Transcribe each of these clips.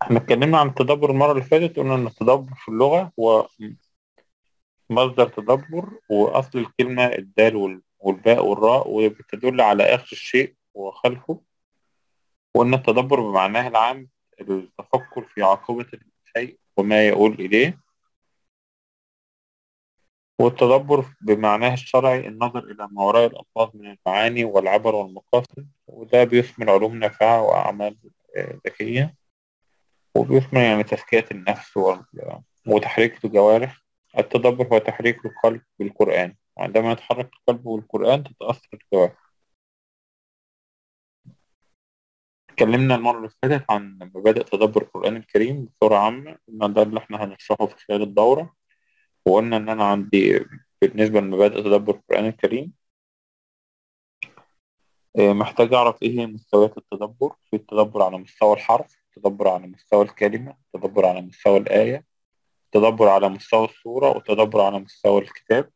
احنا اتكلمنا عن التدبر المرة اللي فاتت قلنا ان التدبر في اللغة هو مصدر تدبر وأصل الكلمة الدال وال- والباء والراء وبتدل على آخر الشيء وخلفه وأن التدبر بمعناه العام التفكر في عاقبة الشيء وما يقول إليه والتدبر بمعناه الشرعي النظر إلى ما وراء الألفاظ من المعاني والعبر والمقاصد وده بيشمل علوم نافعة وأعمال آه، ذكية وبيشمل يعني تزكية النفس وال- وتحريك الجوارح التدبر هو تحريك القلب بالقرآن وعندما يتحرك القلب بالقرآن تتأثر الجوارح اتكلمنا المرة اللي فاتت عن مبادئ تدبر القرآن الكريم بصورة عامة إن ده اللي احنا هنشرحه في خلال الدورة وقلنا إن أنا عندي بالنسبة لمبادئ تدبر القرآن الكريم آه، محتاج أعرف إيه هي مستويات التدبر في التدبر على مستوى الحرف التدبر على مستوى الكلمة التدبر على مستوى الآية التدبر على مستوى الصورة والتدبر على مستوى الكتاب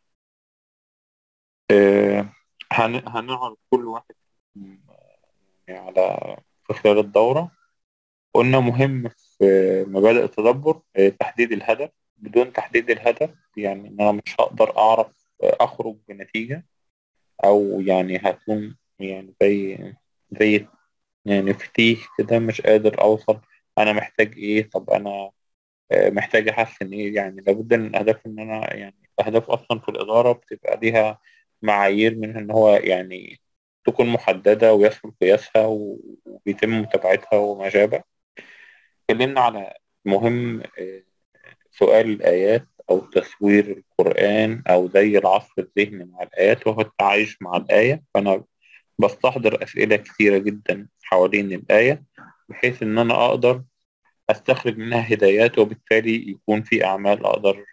آه، هن- هنعرض كل واحد م- يعني على في خلال الدورة قلنا مهم في مبادئ التدبر آه، تحديد الهدف بدون تحديد الهدف يعني إن أنا مش هقدر أعرف آه، أخرج بنتيجة أو يعني هكون يعني زي زي يعني فتيه كده مش قادر أوصل أنا محتاج إيه طب أنا آه، محتاج أحسن إيه يعني لابد من الأهداف إن أنا يعني الأهداف أصلا في الإدارة بتبقى ليها معايير منها إن هو يعني تكون محددة ويسهل قياسها و- وبيتم متابعتها وما شابه اتكلمنا على مهم آه، سؤال الآيات أو تصوير القرآن أو زي العصف الذهني مع الآيات وهو التعايش مع الآية فأنا بستحضر أسئلة كثيرة جدا حوالين الآية بحيث إن أنا أقدر أستخرج منها هدايات وبالتالي يكون في أعمال أقدر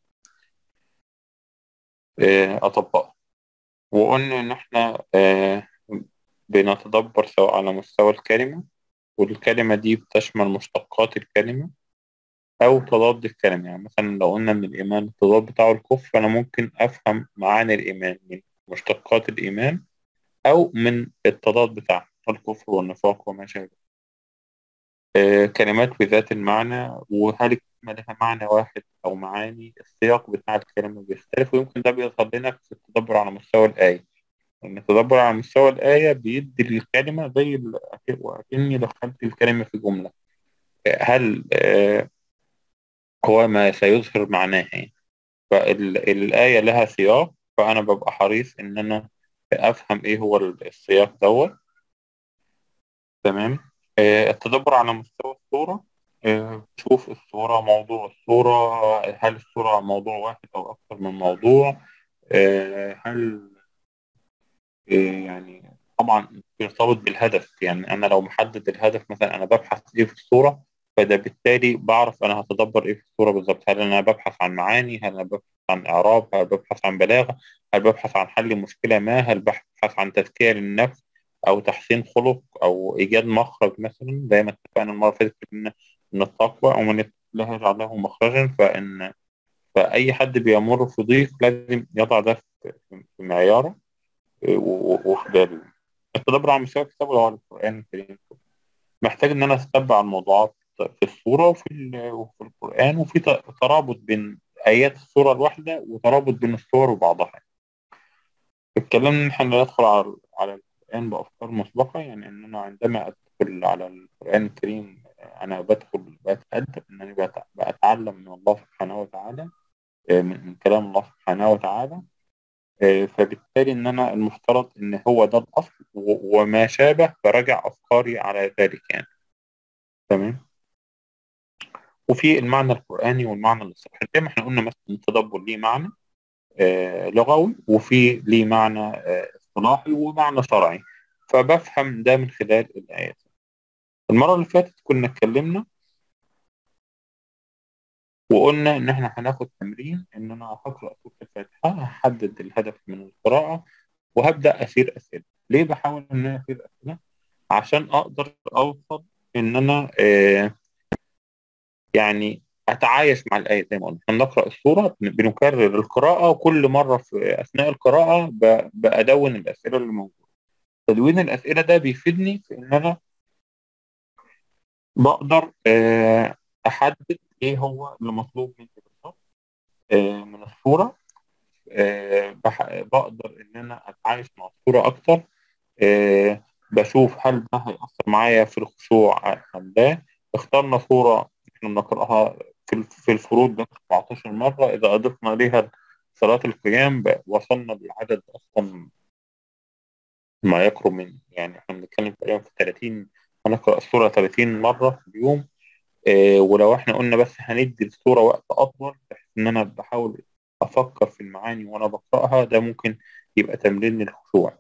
آه، أطبقها وقلنا إن إحنا آه، بنتدبر سواء على مستوى الكلمة والكلمة دي بتشمل مشتقات الكلمة أو تضاد الكلمة يعني مثلا لو قلنا إن الإيمان التضاد بتاعه الكفر فأنا ممكن أفهم معاني الإيمان من مشتقات الإيمان أو من التضاد بتاعه الكفر والنفاق وما شابه آه، كلمات بذات المعنى وهل الكلمة لها معنى واحد أو معاني السياق بتاع الكلمة بيختلف ويمكن ده بيظهر لنا في التدبر على مستوى الآية إن التدبر على مستوى الآية بيدي للكلمة زي ال- وأكني دخلت الكلمة في جملة آه، هل آه، هو ما سيظهر معناها يعني فالآية لها سياق فأنا ببقى حريص إن أنا أفهم إيه هو السياق دوت تمام آه، التدبر على مستوى الصورة آه، شوف الصورة موضوع الصورة هل الصورة موضوع واحد أو أكثر من موضوع آه، هل آه، يعني طبعا بيرتبط بالهدف يعني أنا لو محدد الهدف مثلا أنا ببحث إيه في الصورة فده بالتالي بعرف أنا هتدبر إيه في الصورة بالظبط هل أنا ببحث عن معاني هل أنا ببحث عن إعراب هل ببحث عن بلاغة هل ببحث عن حل مشكلة ما هل ببحث عن تزكية للنفس أو تحسين خلق أو إيجاد مخرج مثلا زي ما اتفقنا المرة اللي فاتت إن إن التقوى ومن يتق الله يجعل له مخرجا فإن فأي حد بيمر في ضيق لازم يضع ده في في معياره و- و- وفي باله التدبر على مستوى الكتاب اللي هو القرآن الكريم محتاج إن أنا أتتبع الموضوعات في الصورة وفي ال- وفي القرآن وفي ت- ترابط بين آيات الصورة الواحدة وترابط بين الصور وبعضها اتكلمنا إن إحنا ندخل على على القرآن بأفكار مسبقة يعني إن أنا عندما أدخل على القرآن الكريم أنا بدخل بتأدب إن أنا بت- بتعلم من الله سبحانه وتعالى آه، من من كلام الله سبحانه وتعالى آه، فبالتالي إن أنا المفترض إن هو ده الأصل و- وما شابه براجع أفكاري على ذلك يعني تمام وفي المعنى القرآني والمعنى الاصطلاحي زي ما احنا قلنا مثلا التدبر ليه معنى آه، لغوي وفي ليه معنى آه، اصطلاحي ومعنى شرعي فبفهم ده من خلال الآيات المرة اللي فاتت كنا اتكلمنا وقلنا إن إحنا هناخد تمرين إن أنا هقرأ سورة الفاتحة هحدد الهدف من القراءة وهبدأ أسير أسئلة ليه بحاول إن أنا أسير أسئلة عشان أقدر أوصل إن أنا آه يعني أتعايش مع الآية زي ما قلنا إحنا بنقرأ السورة بنكرر القراءة وكل مرة في أثناء القراءة ب- بأدون الأسئلة اللي موجودة تدوين الأسئلة ده بيفيدني في إن أنا بقدر آه، أحدد إيه هو اللي مطلوب مني بالظبط آه، من الصورة آه، بح- بقدر إن أنا أتعايش مع الصورة أكتر آه، بشوف هل ده هيأثر معايا في الخشوع أم لا اخترنا صورة إحنا بنقرأها في ال- في الفروض ب 17 مرة إذا أضفنا ليها صلاة القيام بقى وصلنا للعدد أصلا ما يقرب من يعني إحنا بنتكلم تقريبا في 30 هنقرأ السورة 30 مرة في اليوم آه، ولو إحنا قلنا بس هندي السورة وقت أطول بحيث إن أنا بحاول أفكر في المعاني وأنا بقرأها ده ممكن يبقى تمرين للخشوع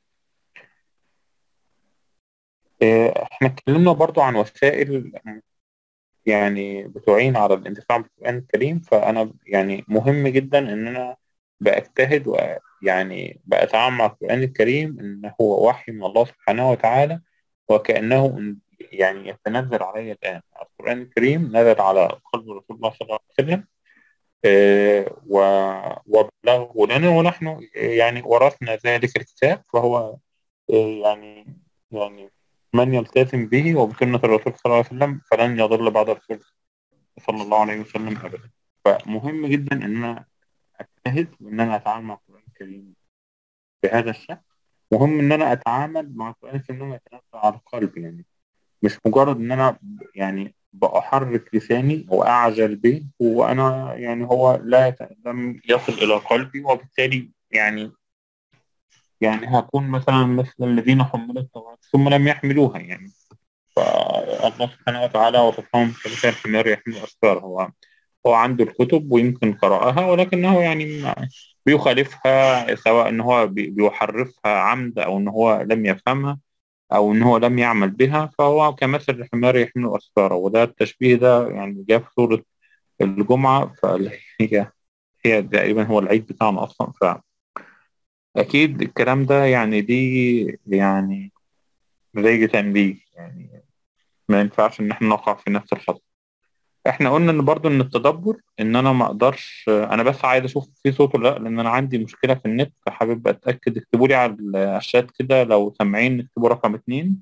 آه، احنا اتكلمنا برضو عن وسائل يعني بتعين على الانتفاع بالقرآن الكريم فأنا يعني مهم جدا إن أنا بأجتهد ويعني بأتعامل مع القرآن الكريم إن هو وحي من الله سبحانه وتعالى وكأنه يعني يتنزل علي الآن القرآن الكريم نزل على قلب رسول الله صلى الله عليه وسلم آه، و- وبلغه لنا ونحن يعني ورثنا ذلك الكتاب فهو آه، يعني يعني من يلتزم به وبسنة الرسول صلى الله عليه وسلم فلن يضل بعد الرسول صلى الله عليه وسلم أبدا فمهم جدا إن أنا أجتهد وإن أنا أتعامل مع القرآن الكريم بهذا الشكل مهم إن أنا أتعامل مع القرآن الكريم إنه يتنزل على قلبي يعني مش مجرد إن أنا ب- يعني بأحرك لساني وأعجل به وأنا يعني هو لا يت- لم يصل إلى قلبي وبالتالي يعني يعني هكون مثلا مثل الذين حملوا التوراة ثم لم يحملوها يعني فالله سبحانه وتعالى وصفهم كمثال حمار يحمل أسفار هو هو عنده الكتب ويمكن قرأها ولكنه يعني ما- بيخالفها سواء ان هو بي- بيحرفها عمد او ان هو لم يفهمها او ان هو لم يعمل بها فهو كمثل الحمار يحمل أسفاره وده التشبيه ده يعني جاء في سورة الجمعة فهي هي تقريبا هو العيد بتاعنا أصلا فأكيد الكلام ده يعني دي يعني زي تنبيه يعني ما ينفعش إن احنا نقع في نفس الخطأ احنا قلنا ان برضو ان التدبر ان انا ما اقدرش انا بس عايز اشوف في صوت ولا لا لان انا عندي مشكله في النت فحابب اتاكد اكتبوا لي على الشات كده لو سامعين اكتبوا رقم اتنين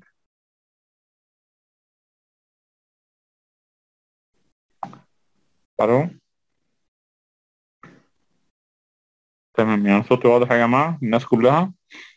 الو تمام يعني صوتي واضح يا جماعه الناس كلها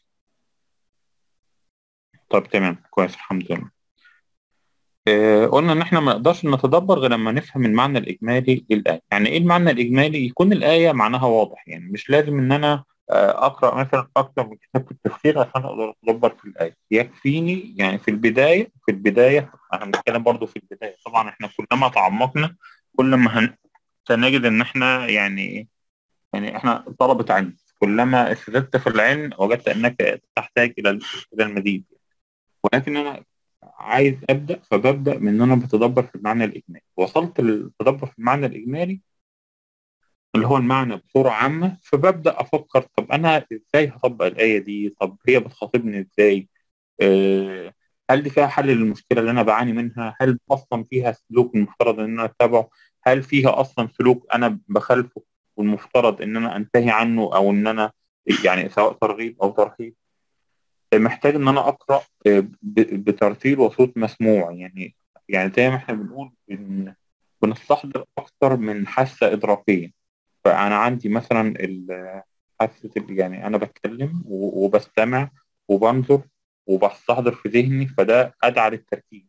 طب تمام كويس الحمد لله آه، قلنا ان احنا ما نقدرش نتدبر غير لما نفهم المعنى الاجمالي للايه يعني ايه المعنى الاجمالي يكون الايه معناها واضح يعني مش لازم ان انا آه، اقرا مثلا اكتر من كتاب في التفسير عشان اقدر اتدبر في الايه يكفيني يعني في البدايه في البدايه احنا بنتكلم برضو في البدايه طبعا احنا كلما تعمقنا كل ما هن- سنجد ان احنا يعني يعني احنا طلبة علم كلما ازددت في العلم وجدت انك تحتاج الى الى المزيد ولكن انا عايز ابدا فببدا من ان انا بتدبر في المعنى الاجمالي وصلت للتدبر في المعنى الاجمالي اللي هو المعنى بصوره عامه فببدا افكر طب انا ازاي هطبق الايه دي طب هي بتخاطبني ازاي أه هل دي فيها حل للمشكله اللي انا بعاني منها هل اصلا فيها سلوك المفترض ان انا اتبعه هل فيها اصلا سلوك انا بخالفه والمفترض ان انا انتهي عنه او ان انا يعني سواء ترغيب او ترهيب محتاج ان انا اقرا آه، ب- بترتيل وصوت مسموع يعني يعني زي ما احنا بنقول بن بنستحضر اكتر من حاسه ادراكيه فانا عندي مثلا ال- حاسه ال- يعني انا بتكلم و- وبستمع وبنظر وبستحضر في ذهني فده ادعى للتركيز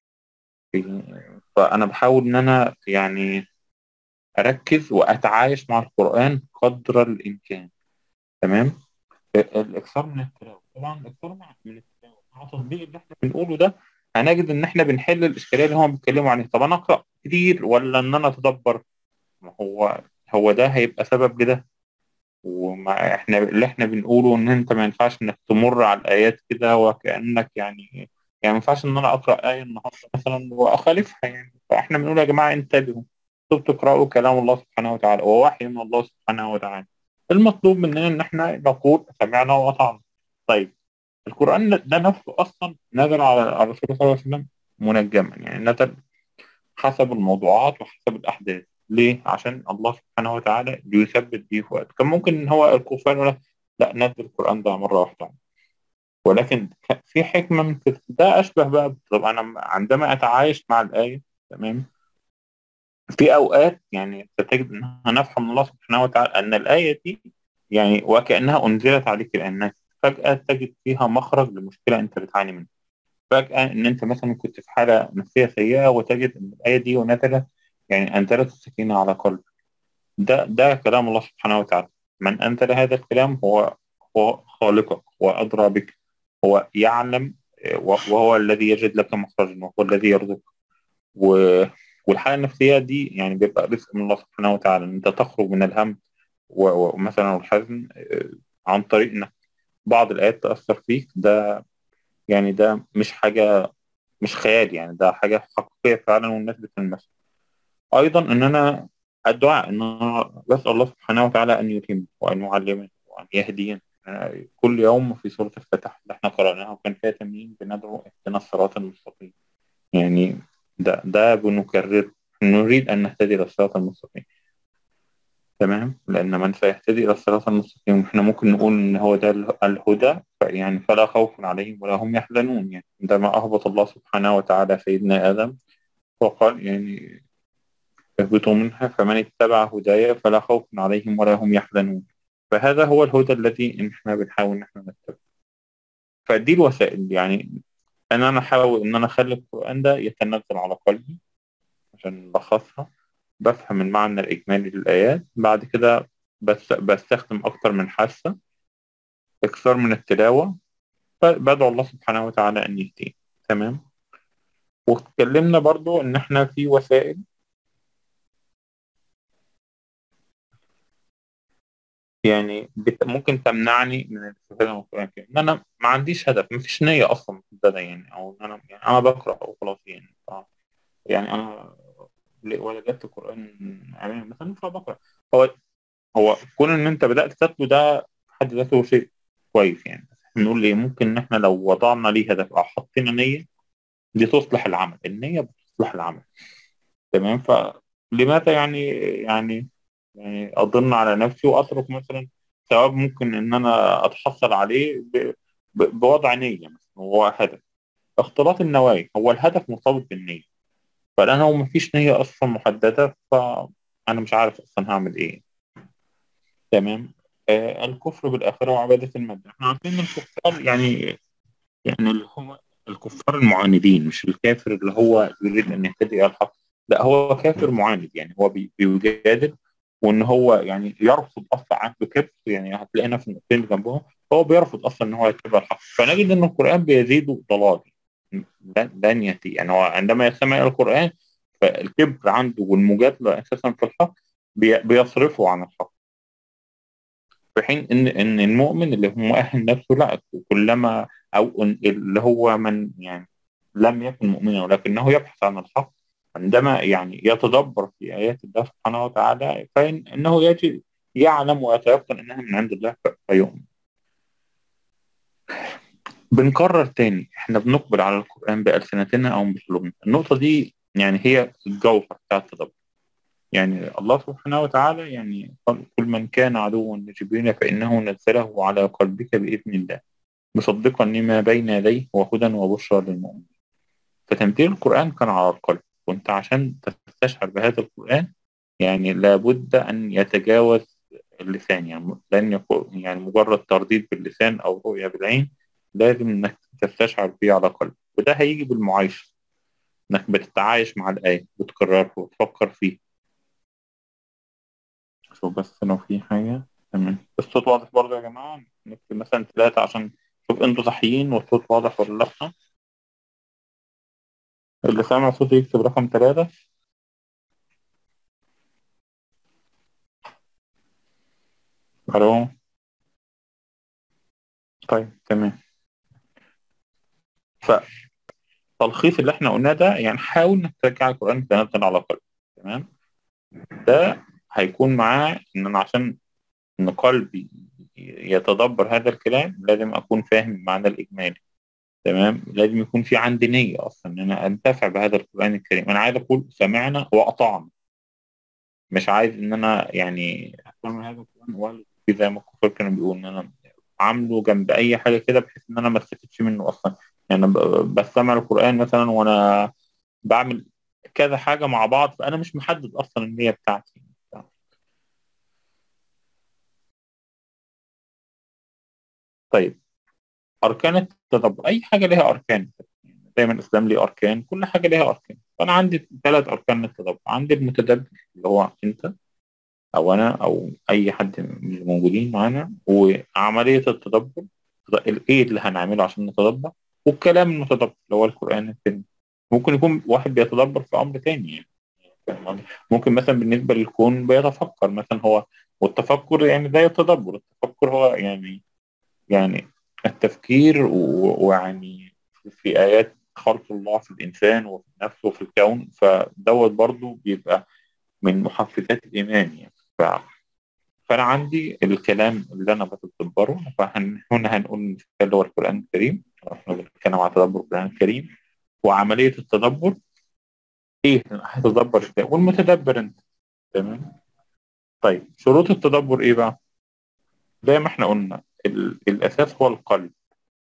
فانا بحاول ان انا يعني اركز واتعايش مع القران قدر الامكان تمام الاكثار من التلاوه طبعا الاكثار مع- من التلاوه مع تطبيق اللي احنا بنقوله ده هنجد ان احنا بنحل الاشكاليه اللي هم بيتكلموا عليها طب انا اقرا كتير ولا ان انا اتدبر ما هو هو ده هيبقى سبب لده وما احنا اللي احنا بنقوله ان انت ما ينفعش انك تمر على الايات كده وكانك يعني يعني ما ينفعش ان انا اقرا ايه النهارده مثلا واخالفها يعني فاحنا بنقول يا جماعه انتبهوا انتوا بتقراوا كلام الله سبحانه وتعالى ووحي من الله سبحانه وتعالى المطلوب مننا ان احنا نقول سمعنا واطعنا طيب القران ده نفسه اصلا نزل على على الرسول صلى الله عليه وسلم منجما يعني نزل حسب الموضوعات وحسب الأحداث ليه؟ عشان الله سبحانه وتعالى بيثبت بيه في وقت كان ممكن إن هو الكفار ولا لا نزل القرآن ده مرة واحدة ولكن في حكمة من كده ده أشبه بقى طب أنا عندما أتعايش مع الآية تمام في أوقات يعني ستجد أنها نفحة من الله سبحانه وتعالى أن الآية دي يعني وكأنها أنزلت عليك الآن فجأة تجد فيها مخرج لمشكلة أنت بتعاني منها فجأة إن أنت مثلا كنت في حالة نفسية سيئة وتجد إن الآية دي ونزلت يعني أنزلت السكينة على قلبك ده ده كلام الله سبحانه وتعالى من أنزل هذا الكلام هو هو خالقك هو أدرى بك هو يعلم وهو الذي يجد لك مخرجا وهو الذي يرزقك و... والحالة النفسية دي يعني بيبقى رزق من الله سبحانه وتعالى إن أنت تخرج من الهم ومثلا الحزن عن طريق إنك بعض الآيات تأثر فيك ده يعني ده مش حاجة مش خيال يعني ده حاجة حقيقية فعلا والناس بتلمسها أيضا إن أنا الدعاء إن أنا بسأل الله سبحانه وتعالى أن يتم وأن يعلمني وأن يهديني كل يوم في سورة الفتح اللي احنا قرأناها وكان فيها تمرين بندعو اهدنا الصراط المستقيم يعني ده ده بنكرر نريد أن نهتدي إلى الصراط المستقيم تمام لأن من سيهتدي إلى الصراط المستقيم احنا ممكن نقول إن هو ده الهدى يعني فلا خوف عليهم ولا هم يحزنون يعني عندما أهبط الله سبحانه وتعالى سيدنا آدم وقال يعني اهبطوا منها فمن اتبع هدايا فلا خوف عليهم ولا هم يحزنون فهذا هو الهدى الذي احنا بنحاول ان احنا نتبعه فدي الوسائل يعني ان انا احاول ان انا اخلي القران ده يتنزل على قلبي عشان نلخصها بفهم المعنى الاجمالي للايات بعد كده بس بستخدم اكتر من حاسه اكثر من التلاوه بدعو الله سبحانه وتعالى ان يهديني تمام واتكلمنا برضو ان احنا في وسائل يعني بت... ممكن تمنعني من الاستفاده من القران ان انا ما عنديش هدف ما فيش نيه اصلا محدده يعني او ان انا يعني انا بقرا وخلاص يعني ف... يعني انا وجدت القران عامل مثلا فبقرا هو هو كون ان انت بدات تتلو ده في حد ذاته شيء كويس يعني بنقول ايه ممكن ان احنا لو وضعنا ليه هدف او حطينا نيه دي تصلح العمل النيه بتصلح العمل تمام فلماذا يعني يعني يعني أضن على نفسي وأترك مثلا ثواب ممكن إن أنا أتحصل عليه ب... ب... بوضع نية مثلا هو هدف اختلاط النوايا هو الهدف مرتبط بالنية فأنا لو مفيش نية أصلا محددة فأنا مش عارف أصلا هعمل إيه تمام آه الكفر بالآخرة وعبادة المادة احنا عارفين إن الكفار يعني يعني اللي هم الكفار المعاندين مش الكافر اللي هو يريد أن يهتدي إلى الحق لا هو كافر معاند يعني هو بي... بيجادل وان هو يعني يرفض اصلا عقد كبر يعني هتلاقينا في النقطتين جنبهم هو بيرفض اصلا ان هو يتبع الحق فنجد ان القران بيزيد ضلال دنيتي يعني هو عندما يستمع الى القران فالكبر عنده والمجادله اساسا في الحق بيصرفه عن الحق في حين ان ان المؤمن اللي هو مؤهل نفسه لا كلما او اللي هو من يعني لم يكن مؤمنا ولكنه يبحث عن الحق عندما يعني يتدبر في آيات الله سبحانه وتعالى فإنه يجد يعلم ويتيقن أنها من عند الله فيؤمن بنكرر تاني احنا بنقبل على القرآن بألسنتنا أو بقلوبنا النقطة دي يعني هي الجوهر بتاع التدبر يعني الله سبحانه وتعالى يعني قال كل من كان عدوا لجبريل فإنه نزله على قلبك بإذن الله مصدقا لما بين يديه وهدى وبشرى للمؤمنين فتمثيل القرآن كان على القلب وانت عشان تستشعر بهذا القرآن يعني لابد أن يتجاوز اللسان يعني لن يكون يعني مجرد ترديد باللسان أو رؤية بالعين لازم إنك تستشعر بيه على قلب وده هيجي بالمعايشة إنك بتتعايش مع الآية بتكررها وتفكر فيه شوف بس لو في حاجة تمام الصوت واضح برضه يا جماعة نكتب مثلا ثلاثة عشان شوف انتوا صحيين والصوت واضح ولا لأ اللي سامع صوتي يكتب رقم ثلاثة ألو طيب تمام فتلخيص اللي احنا قلناه ده يعني حاول انك ترجع القرآن تنزل على قلبك تمام ده هيكون معاه ان انا عشان ان قلبي يتدبر هذا الكلام لازم اكون فاهم المعنى الاجمالي تمام لازم يكون في عندي نية أصلا إن أنا أنتفع بهذا القرآن الكريم أنا عايز أقول سمعنا وأطعنا مش عايز إن أنا يعني أستعمل هذا القرآن ولا زي ما الكفار كانوا بيقولوا إن أنا عامله جنب اي حاجه كده بحيث ان انا ما استفدش منه اصلا يعني ب- بستمع القران مثلا وانا بعمل كذا حاجه مع بعض فانا مش محدد اصلا النيه بتاعتي طيب اركان التدبر اي حاجه ليها اركان دايما الاسلام ليه اركان كل حاجه ليها اركان فانا عندي ثلاث اركان للتدبر عندي المتدبر اللي هو انت او انا او اي حد من الموجودين معانا وعمليه التدبر الايه اللي هنعمله عشان نتدبر والكلام المتدبر اللي هو القران الكريم ممكن يكون واحد بيتدبر في امر تاني يعني فاهم قصدي؟ ممكن مثلا بالنسبه للكون بيتفكر مثلا هو والتفكر يعني زي التدبر التفكر هو يعني يعني التفكير و- ويعني في آيات خلق الله في الإنسان وفي النفس وفي الكون فدوت برضو بيبقى من محفزات الإيمان يعني ف... فأنا عندي الكلام اللي أنا بتدبره فهنا هنقول مثال اللي هو القرآن الكريم احنا بنتكلم على تدبر القرآن الكريم وعملية التدبر إيه هتدبر إزاي والمتدبر أنت تمام طيب شروط التدبر إيه بقى؟ زي ما احنا قلنا ال... الأساس هو القلب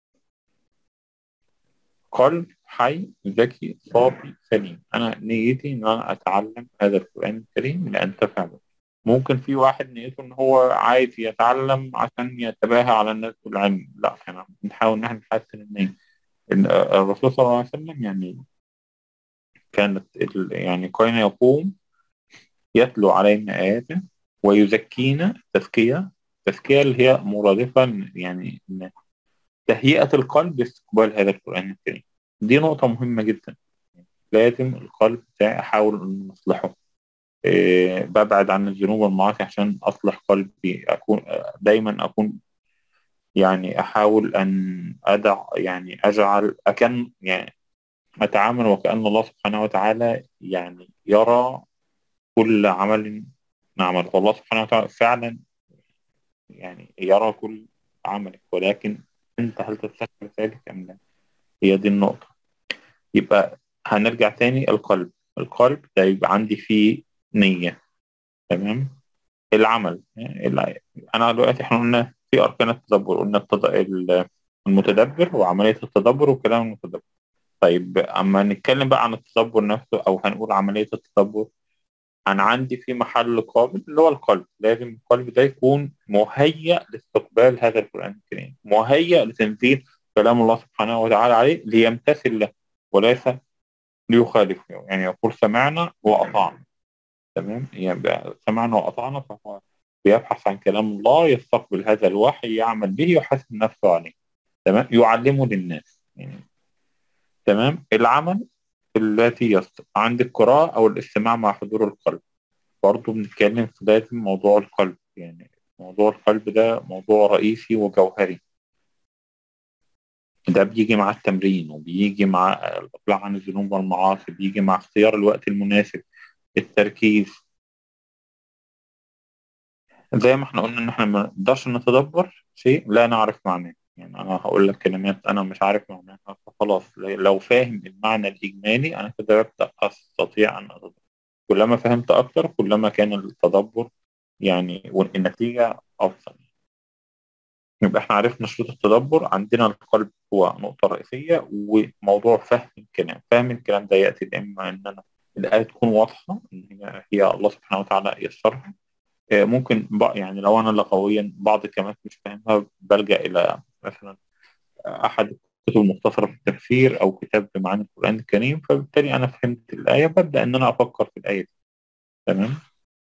قلب حي ذكي صافي سليم أنا نيتي إن أنا أتعلم هذا القرآن الكريم لأنتفع به ممكن في واحد نيته إن هو عايز يتعلم عشان يتباهى على الناس بالعلم لا احنا بنحاول إن احنا نحسن النية إن الرسول صلى الله عليه وسلم يعني كانت ال- يعني كان يقوم يتلو علينا آياته ويزكينا تزكية تزكية اللي هي مرادفة يعني إن تهيئة القلب لاستقبال هذا القرآن الكريم دي نقطة مهمة جدا لازم القلب بتاعي أحاول أن أصلحه إيه ببعد عن الذنوب والمعاصي عشان أصلح قلبي أكون دايما أكون يعني أحاول أن أدع يعني أجعل أكن يعني أتعامل وكأن الله سبحانه وتعالى يعني يرى كل عمل نعمل والله سبحانه وتعالى فعلا يعني يرى كل عملك ولكن أنت هل تستكبر ذلك أم لا هي دي النقطة يبقى هنرجع تاني القلب القلب ده يبقى عندي فيه نية تمام العمل الع- أنا دلوقتي إحنا قلنا في أركان التدبر قلنا التد... ال- المتدبر وعملية التدبر وكلام المتدبر طيب أما نتكلم بقى عن التدبر نفسه أو هنقول عملية التدبر أنا عندي في محل قابل اللي هو القلب لازم القلب ده يكون مهيأ لاستقبال هذا القرآن الكريم مهيأ لتنزيل كلام الله سبحانه وتعالى عليه ليمتثل له وليس ليخالفه يعني يقول سمعنا وأطعنا تمام يعني بقى سمعنا وأطعنا فهو بيبحث عن كلام الله يستقبل هذا الوحي يعمل به يحاسب نفسه عليه تمام يعلمه للناس يعني تمام العمل التي يصدق عند القراءة أو الاستماع مع حضور القلب برضه بنتكلم في لازم موضوع القلب يعني موضوع القلب ده موضوع رئيسي وجوهري ده بيجي مع التمرين وبيجي مع الإقلاع عن الذنوب والمعاصي بيجي مع اختيار الوقت المناسب التركيز زي ما احنا قلنا ان احنا ما نقدرش نتدبر شيء لا نعرف معناه يعني انا هقول لك كلمات انا مش عارف معناها فخلاص لو فاهم المعنى الاجمالي انا كده ببدا استطيع ان اتدبر كلما فهمت اكتر كلما كان التدبر يعني والنتيجه افضل يبقى احنا عرفنا شروط التدبر عندنا القلب هو نقطة رئيسية وموضوع فهم الكلام فهم الكلام ده يأتي إما إن أنا الآية تكون واضحة إن هي, هي الله سبحانه وتعالى يسرها آه، ممكن بقى يعني لو أنا لغويا بعض الكلمات مش فاهمها بلجأ إلى مثلا أحد الكتب المختصرة في التفسير أو كتاب بمعاني القرآن الكريم فبالتالي أنا فهمت الآية ببدأ إن أنا أفكر في الآية دي تمام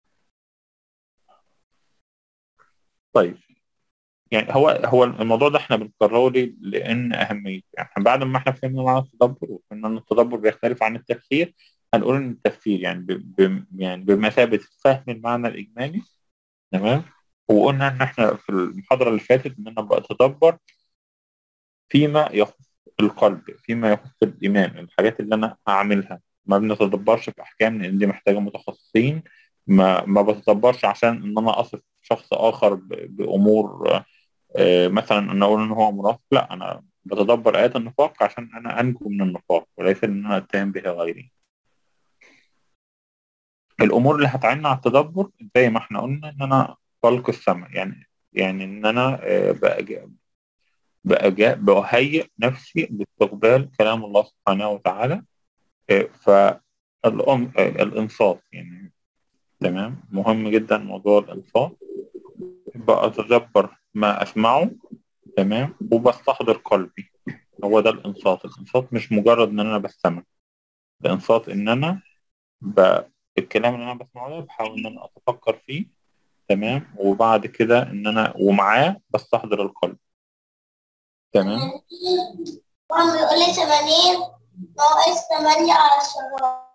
طيب يعني هو هو الموضوع ده احنا بنكرره ليه؟ لان اهميته يعني إحنا بعد ما احنا فهمنا معنى التدبر وفهمنا ان التدبر بيختلف عن التفسير هنقول ان التفسير يعني ب... ب... يعني بمثابه فهم المعنى الاجمالي تمام وقلنا ان احنا في المحاضره اللي فاتت ان انا بتدبر فيما يخص القلب فيما يخص الايمان الحاجات اللي انا هعملها ما بنتدبرش في احكام لان دي محتاجه متخصصين ما ما بتدبرش عشان ان انا اصف شخص اخر ب... بامور آه، مثلا انا اقول ان هو منافق لا انا بتدبر ايات النفاق عشان انا انجو من النفاق وليس ان انا اتهم بها غيري الامور اللي هتعين على التدبر زي ما احنا قلنا ان انا طلق السمع يعني يعني ان انا آه، بقى- بقى جا- بهيئ نفسي لاستقبال كلام الله سبحانه وتعالى فالإنصات يعني تمام مهم جدا موضوع الإنصات بقى أتدبر ما أسمعه تمام وبستحضر قلبي هو ده الإنصات الإنصات مش مجرد إن أنا بستمع الإنصات إن أنا ب... الكلام اللي أنا بسمعه ده بحاول إن أنا أتفكر فيه تمام وبعد كده إن أنا ومعاه بستحضر القلب تمام ماما بيقول لي 80 ناقص 8 على الشرارة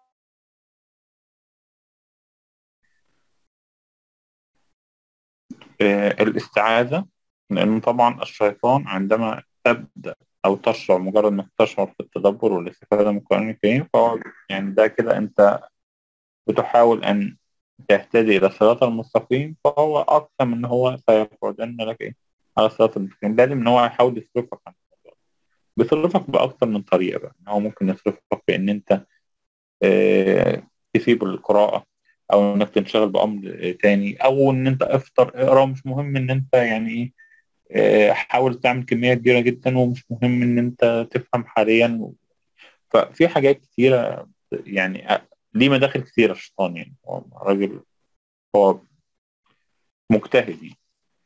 آه، الاستعاذة لأن طبعا الشيطان عندما تبدأ أو تشعر مجرد إنك تشعر في التدبر والاستفادة من القرآن الكريم فهو يعني ده كده أنت بتحاول أن تهتدي إلى الصراط المستقيم فهو أكثر من إن هو سيقعدن لك إيه على الصراط المستقيم لازم إن هو يحاول يصرفك عن الموضوع بيصرفك بأكثر من طريقة بقى إن هو ممكن يصرفك بإن أنت آه، تسيب القراءة أو إنك تنشغل بأمر تاني أو إن أنت افطر اقرا مش مهم إن أنت يعني إيه آه، حاول تعمل كمية كبيرة جدا ومش مهم إن أنت تفهم حاليا ففي حاجات كتيرة يعني آه، ليه مداخل كتيرة الشيطان يعني هو راجل هو مجتهد يعني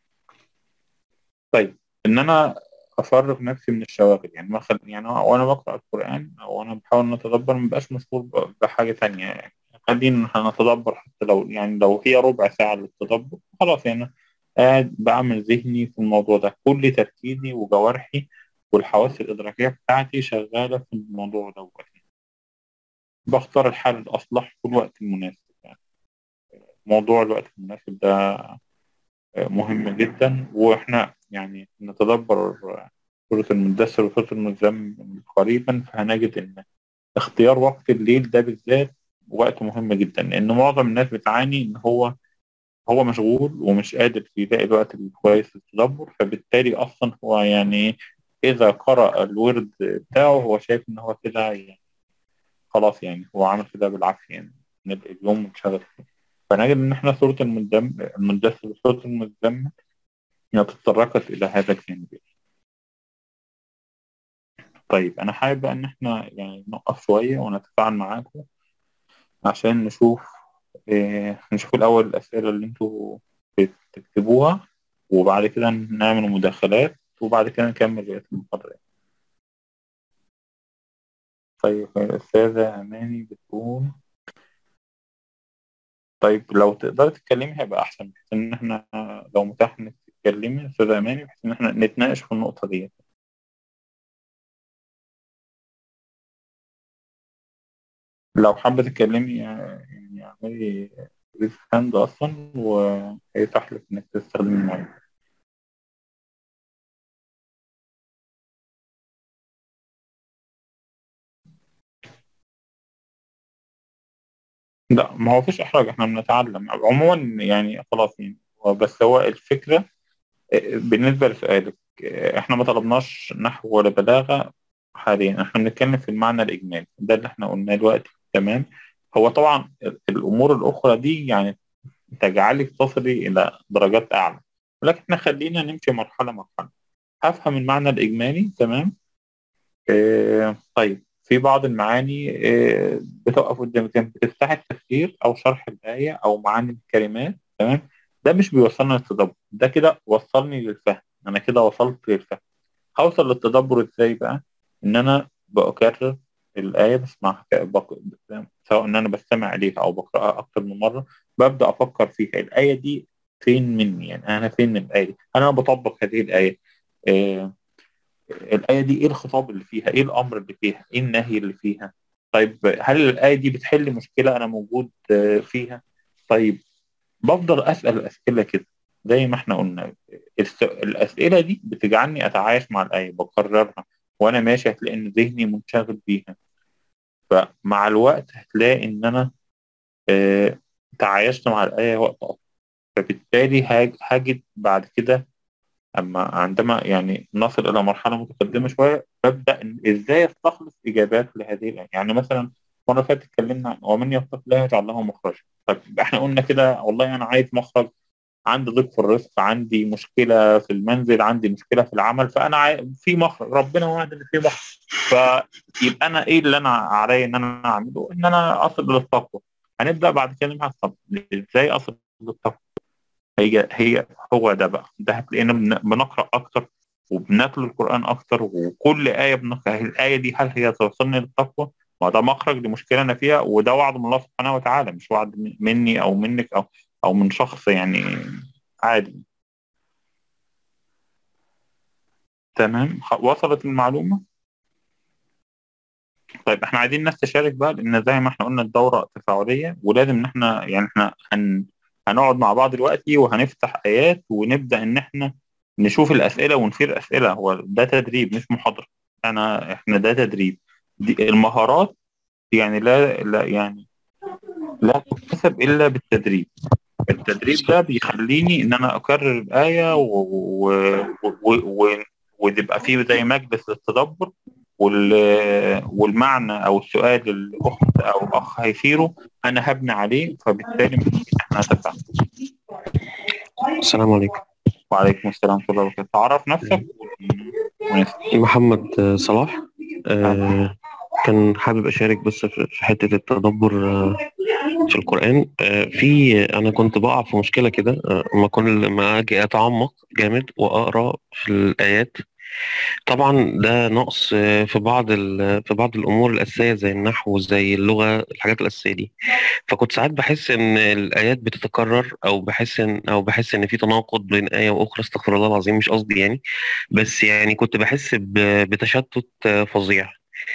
طيب إن أنا أفرغ نفسي من الشواغل يعني مثلا يعني وأنا بقرأ القرآن أو أنا بحاول إن أتدبر ما بقاش مشغول ب- بحاجة تانية يعني خلينا نتدبر حتى لو يعني لو هي ربع ساعة للتدبر خلاص يعني قاعد بعمل ذهني في الموضوع ده كل تركيزي وجوارحي والحواس الإدراكية بتاعتي شغالة في الموضوع دوت بختار الحل الأصلح في الوقت المناسب يعني موضوع الوقت المناسب ده مهم جدا وإحنا يعني نتدبر سورة المدثر وسورة المزمل قريبا فهنجد إن اختيار وقت الليل ده بالذات وقت مهم جدا لأن معظم الناس بتعاني إن هو هو مشغول ومش قادر يلاقي الوقت الكويس للتدبر فبالتالي أصلا هو يعني إذا قرأ الورد بتاعه هو شايف إن هو كده يعني خلاص يعني هو عامل كده بالعافية يعني إن اليوم منشغل فيه فنجد إن إحنا سورة المدم المدثر وسورة المزمل تتطرقت إلى هذا الجانب طيب أنا حابب بقى إن إحنا يعني نقف شوية ونتفاعل معاكم عشان نشوف إيه نشوف الأول الأسئلة اللي أنتوا بتكتبوها وبعد كده نعمل مداخلات وبعد كده نكمل بقية المحاضرة طيب الأستاذة أماني بتقول طيب لو تقدري تتكلمي هيبقى أحسن بحيث إن إحنا لو متاح إنك تتكلمي يا أستاذة أماني بحيث إن إحنا نتناقش في النقطة دي لو حابة تتكلمي يعني اعملي ريز هاند أصلا وهيتاح لك إنك تستخدمي المايك لا ما هو فيش إحراج إحنا بنتعلم عموما يعني خلاص يعني هو بس هو الفكرة بالنسبة لسؤالك إحنا ما طلبناش نحو ولا بلاغة حاليا إحنا بنتكلم في المعنى الإجمالي ده اللي إحنا قلناه دلوقتي تمام هو طبعا الأمور الأخرى دي يعني تجعلك تصلي إلى درجات أعلى ولكن إحنا خلينا نمشي مرحلة مرحلة هفهم المعنى الإجمالي تمام آه طيب في بعض المعاني آه بتقف قدامك بتفتح التفسير أو شرح الآية أو معاني الكلمات تمام ده مش بيوصلنا للتدبر ده كده وصلني للفهم أنا كده وصلت للفهم هوصل للتدبر إزاي بقى إن أنا بأكرر الآية بسمعها بق... سواء إن أنا بستمع عليها أو بقرأها أكتر من مرة ببدأ أفكر فيها الآية دي فين مني يعني أنا فين من الآية دي أنا بطبق هذه الآية آه الآية دي إيه الخطاب اللي فيها إيه الأمر اللي فيها إيه النهي اللي فيها طيب هل الآية دي بتحل مشكلة أنا موجود آه فيها طيب بفضل أسأل الأسئلة كده زي ما احنا قلنا الأسئلة دي بتجعلني أتعايش مع الآية بكررها وأنا ماشي هتلاقي إن ذهني منشغل بيها فمع الوقت هتلاقي إن أنا آه تعايشت مع الآية وقت أطول فبالتالي هاجد بعد كده أما عندما يعني نصل إلى مرحلة متقدمة شوية ببدأ إن إزاي أستخلص إجابات لهذه الآية يعني مثلا مرة فاتت اتكلمنا عن ومن يتق الله يجعل له مخرجا طب احنا قلنا كده والله أنا عايز مخرج عندي ضيق في الرزق عندي مشكله في المنزل عندي مشكله في العمل فانا عاي- في مخرج ربنا وعد ان في مخرج فيبقى انا ايه اللي انا عليا ان انا اعمله ان انا اصل للتقوى هنبدا بعد كده نبحث طب ازاي اصل للتقوى هي هي هو ده بقى ده هتلاقينا بن- بنقرا اكتر وبنتلو القران اكتر وكل ايه بنقرا الايه دي هل هي توصلني للتقوى ما ده مخرج لمشكله انا فيها وده وعد من الله سبحانه وتعالى مش وعد مني او منك او او من شخص يعني عادي تمام خ- وصلت المعلومه طيب احنا عايزين ناس تشارك بقى لان زي ما احنا قلنا الدوره تفاعليه ولازم ان احنا يعني احنا هن هنقعد مع بعض دلوقتي وهنفتح ايات ونبدا ان احنا نشوف الاسئله ونثير اسئله هو ده تدريب مش محاضره انا احنا ده تدريب دي المهارات يعني لا لا يعني لا تكتسب الا بالتدريب التدريب ده بيخليني ان انا اكرر الايه و... و... و... و... وتبقى فيه زي مجلس للتدبر وال... والمعنى او السؤال اللي الاخت او اخ هيثيره انا هبني عليه فبالتالي ممكن احنا نتفاهم السلام عليكم وعليكم السلام ورحمه الله وبركاته تعرف نفسك ونسأل. محمد آه، صلاح آه، كان حابب أشارك بس في في حتة التدبر آه، في القرآن آه، في أنا كنت بقع في مشكلة كده آه، ما كل ما أجي أتعمق جامد وأقرأ في الآيات طبعا ده نقص آه، في بعض ال- في بعض الأمور الأساسية زي النحو زي اللغة الحاجات الأساسية دي فكنت ساعات بحس إن الآيات بتتكرر أو بحس إن أو بحس إن في تناقض بين آية وأخرى استغفر الله العظيم مش قصدي يعني بس يعني كنت بحس ب- بتشتت آه، فظيع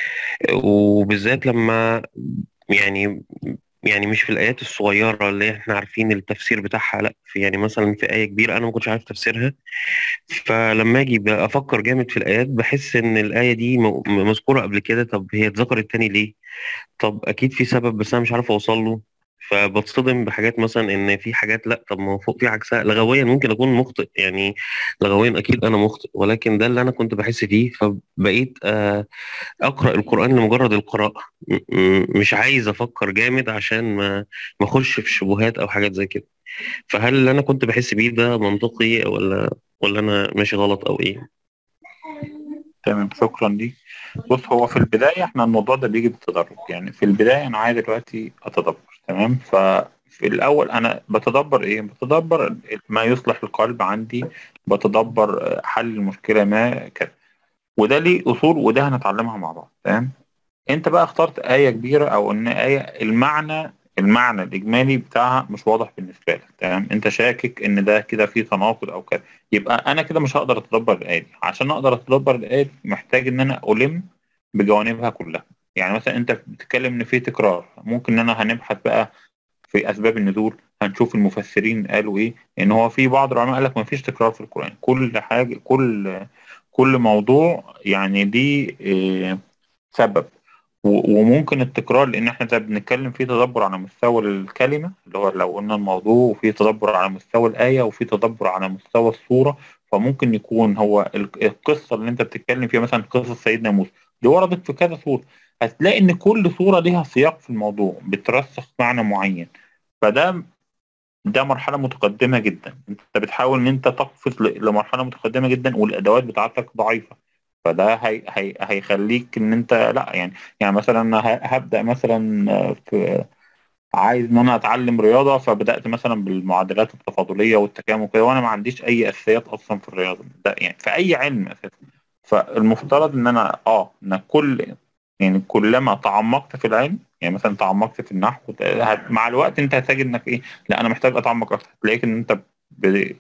وبالذات لما يعني يعني مش في الآيات الصغيرة اللي احنا عارفين التفسير بتاعها لا في يعني مثلا في آية كبيرة أنا ما كنتش عارف تفسيرها فلما أجي بقى أفكر جامد في الآيات بحس إن الآية دي م- مذكورة قبل كده طب هي اتذكرت تاني ليه؟ طب أكيد في سبب بس أنا مش عارف أوصل له فبتصطدم بحاجات مثلا ان في حاجات لا طب ما هو فوق في عكسها لغويا ممكن اكون مخطئ يعني لغويا اكيد انا مخطئ ولكن ده اللي انا كنت بحس فيه فبقيت آه، اقرا القران لمجرد القراءه م- م- مش عايز افكر جامد عشان ما ما اخش في شبهات او حاجات زي كده فهل اللي انا كنت بحس بيه ده منطقي ولا ولا انا ماشي غلط او ايه تمام شكرا ليك بص هو في البداية احنا الموضوع ده بيجي بالتدرج يعني في البداية أنا عايز دلوقتي أتدبر تمام ففي الأول أنا بتدبر إيه؟ بتدبر ما يصلح القلب عندي بتدبر حل المشكلة ما كده وده ليه أصول وده هنتعلمها مع بعض تمام أنت بقى اخترت آية كبيرة أو إن آية المعنى المعنى الإجمالي بتاعها مش واضح بالنسبة لك تمام أنت شاكك إن ده كده فيه تناقض أو كده يبقى انا كده مش هقدر اتدبر الايه دي عشان اقدر اتدبر الايه دي محتاج ان انا الم بجوانبها كلها يعني مثلا انت بتتكلم ان في تكرار ممكن ان انا هنبحث بقى في اسباب النزول هنشوف المفسرين قالوا ايه ان هو في بعض العلماء قال لك ما فيش تكرار في القران كل حاجه كل كل موضوع يعني دي إيه سبب و- وممكن التكرار لان احنا ده بنتكلم فيه تدبر على مستوى الكلمه اللي هو لو قلنا الموضوع وفي تدبر على مستوى الايه وفي تدبر على مستوى الصوره فممكن يكون هو ال- القصه اللي انت بتتكلم فيها مثلا قصه سيدنا موسى دي وردت في كذا صوره هتلاقي ان كل صوره ليها سياق في الموضوع بترسخ معنى معين فده ده مرحله متقدمه جدا انت بتحاول ان انت تقفز ل- لمرحله متقدمه جدا والادوات بتاعتك ضعيفه فده هي هي هيخليك ان انت لا يعني يعني مثلا أنا ه- هبدا مثلا في عايز ان انا اتعلم رياضه فبدات مثلا بالمعادلات التفاضليه والتكامل وكده وانا ما عنديش اي اساسيات اصلا في الرياضه ده يعني في اي علم اساسا فالمفترض ان انا اه ان كل يعني كلما تعمقت في العلم يعني مثلا تعمقت في النحو هت- مع الوقت انت هتجد انك ايه لا انا محتاج اتعمق اكتر تلاقيك ان انت ب-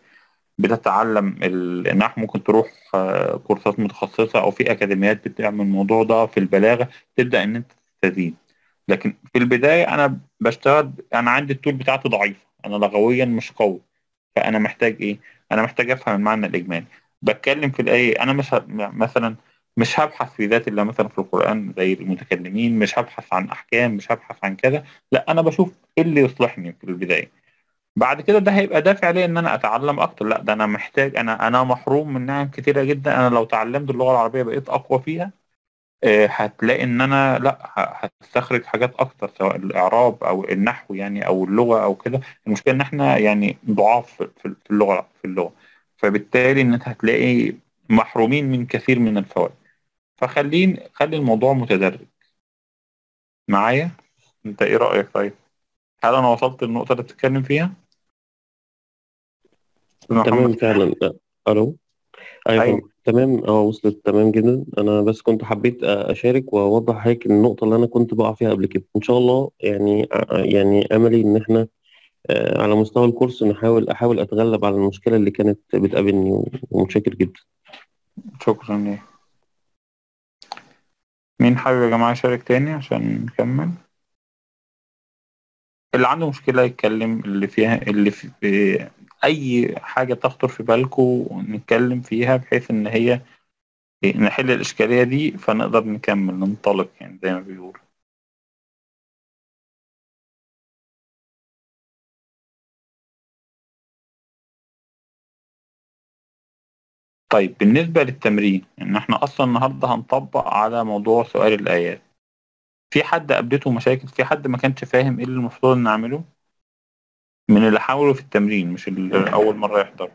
بتتعلم النحو ممكن تروح آه، كورسات متخصصة أو في أكاديميات بتعمل الموضوع ده في البلاغة تبدأ إن أنت تستزيد لكن في البداية أنا بشتغل أنا عندي التول بتاعتي ضعيفة أنا لغويا مش قوي فأنا محتاج إيه؟ أنا محتاج أفهم المعنى الإجمالي بتكلم في الآية أنا مش ه... مثلا مش هبحث في ذات الله مثلا في القرآن زي المتكلمين مش هبحث عن أحكام مش هبحث عن كذا لا أنا بشوف إيه اللي يصلحني في البداية بعد كده ده هيبقى دافع ليا ان انا اتعلم اكتر لا ده انا محتاج انا انا محروم من نعم كتيره جدا انا لو تعلمت اللغه العربيه بقيت اقوى فيها آه، هتلاقي ان انا لا ه- هستخرج حاجات اكتر سواء الاعراب او النحو يعني او اللغه او كده المشكله ان احنا يعني ضعاف في في- في اللغه في اللغه فبالتالي ان انت هتلاقي محرومين من كثير من الفوائد فخلين خلي الموضوع متدرج معايا انت ايه رايك طيب هل انا وصلت للنقطه اللي بتتكلم فيها أستاذ تمام محمد فعلا آه، الو ايوه ايوه تمام اه وصلت تمام جدا انا بس كنت حبيت آه، اشارك واوضح هيك النقطه اللي انا كنت بقع فيها قبل كده ان شاء الله يعني آه، يعني املي ان احنا آه، على مستوى الكورس نحاول احاول اتغلب على المشكله اللي كانت بتقابلني ومتشكر جدا شكرا ليه مين حابب يا جماعه يشارك تاني عشان نكمل اللي عنده مشكلة يتكلم اللي فيها اللي في في أي حاجة تخطر في بالكم نتكلم فيها بحيث إن هي نحل الإشكالية دي فنقدر نكمل ننطلق يعني زي ما بيقولوا طيب بالنسبة للتمرين إن إحنا أصلا النهاردة هنطبق على موضوع سؤال الآيات في حد قابلته مشاكل في حد ما كانش فاهم إيه اللي المفروض نعمله من اللي حاولوا في التمرين مش اللي أول مرة يحضر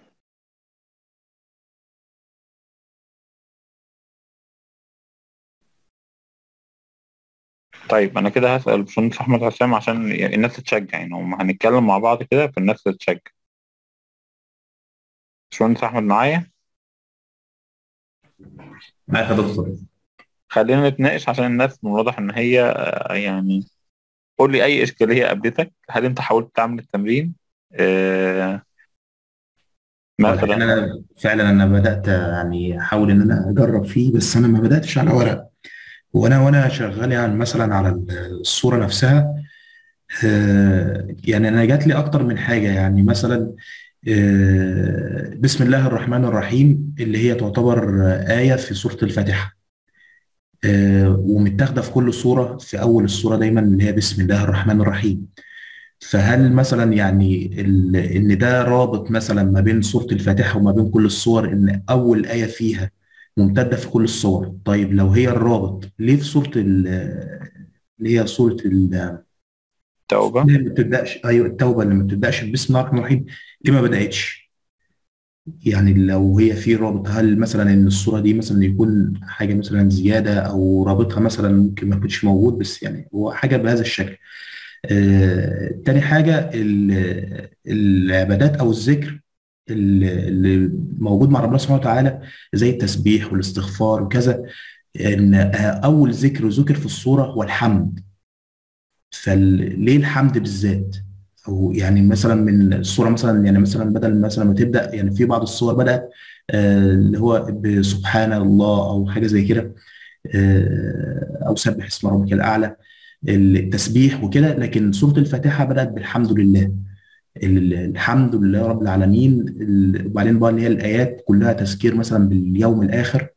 طيب انا كده هسأل باشمهندس احمد حسام عشان الناس تتشجع يعني هم هنتكلم مع بعض كده فالناس تتشجع باشمهندس احمد معايا معاك يا دكتور خلينا نتناقش عشان الناس من الواضح ان هي آه، يعني قول لي اي اشكاليه قابلتك هل انت حاولت تعمل التمرين آه واضح ان مثلا انا فعلا انا بدات يعني احاول ان انا اجرب فيه بس انا ما بداتش على ورق وانا وانا شغال يعني مثلا على الصوره نفسها آه، يعني انا جات لي اكتر من حاجه يعني مثلا آه، بسم الله الرحمن الرحيم اللي هي تعتبر آه، آية في سورة الفاتحة آه، ومتاخدة في كل سورة في أول السورة دايما اللي هي بسم الله الرحمن الرحيم فهل مثلا يعني ال- ان ده رابط مثلا ما بين سورة الفاتحة وما بين كل السور ان اول آية فيها ممتدة في كل السور طيب لو هي الرابط ليه في سورة ال- اللي هي سورة ال- توبه اللي ما بتبدأش ايوه التوبة اللي ما بتبدأش بسم الله الرحمن الرحيم ليه ما بدأتش يعني لو هي في رابط هل مثلا ان الصورة دي مثلا يكون حاجة مثلا زيادة او رابطها مثلا ممكن ما يكونش موجود بس يعني هو حاجة بهذا الشكل آه، تاني حاجة ال- العبادات أو الذكر اللي اللي موجود مع ربنا سبحانه وتعالى زي التسبيح والاستغفار وكذا إن آه، أول ذكر ذكر في الصورة هو الحمد فليه الحمد بالذات؟ أو يعني مثلا من الصورة مثلا يعني مثلا بدل مثلا ما تبدأ يعني في بعض الصور بدأت آه، اللي هو بسبحان الله أو حاجة زي كده آه، أو سبح اسم ربك الأعلى التسبيح وكده لكن سورة الفاتحة بدأت بالحمد لله ال- الحمد لله رب العالمين ال- وبعدين بقى اللي هي الآيات كلها تذكير مثلا باليوم الآخر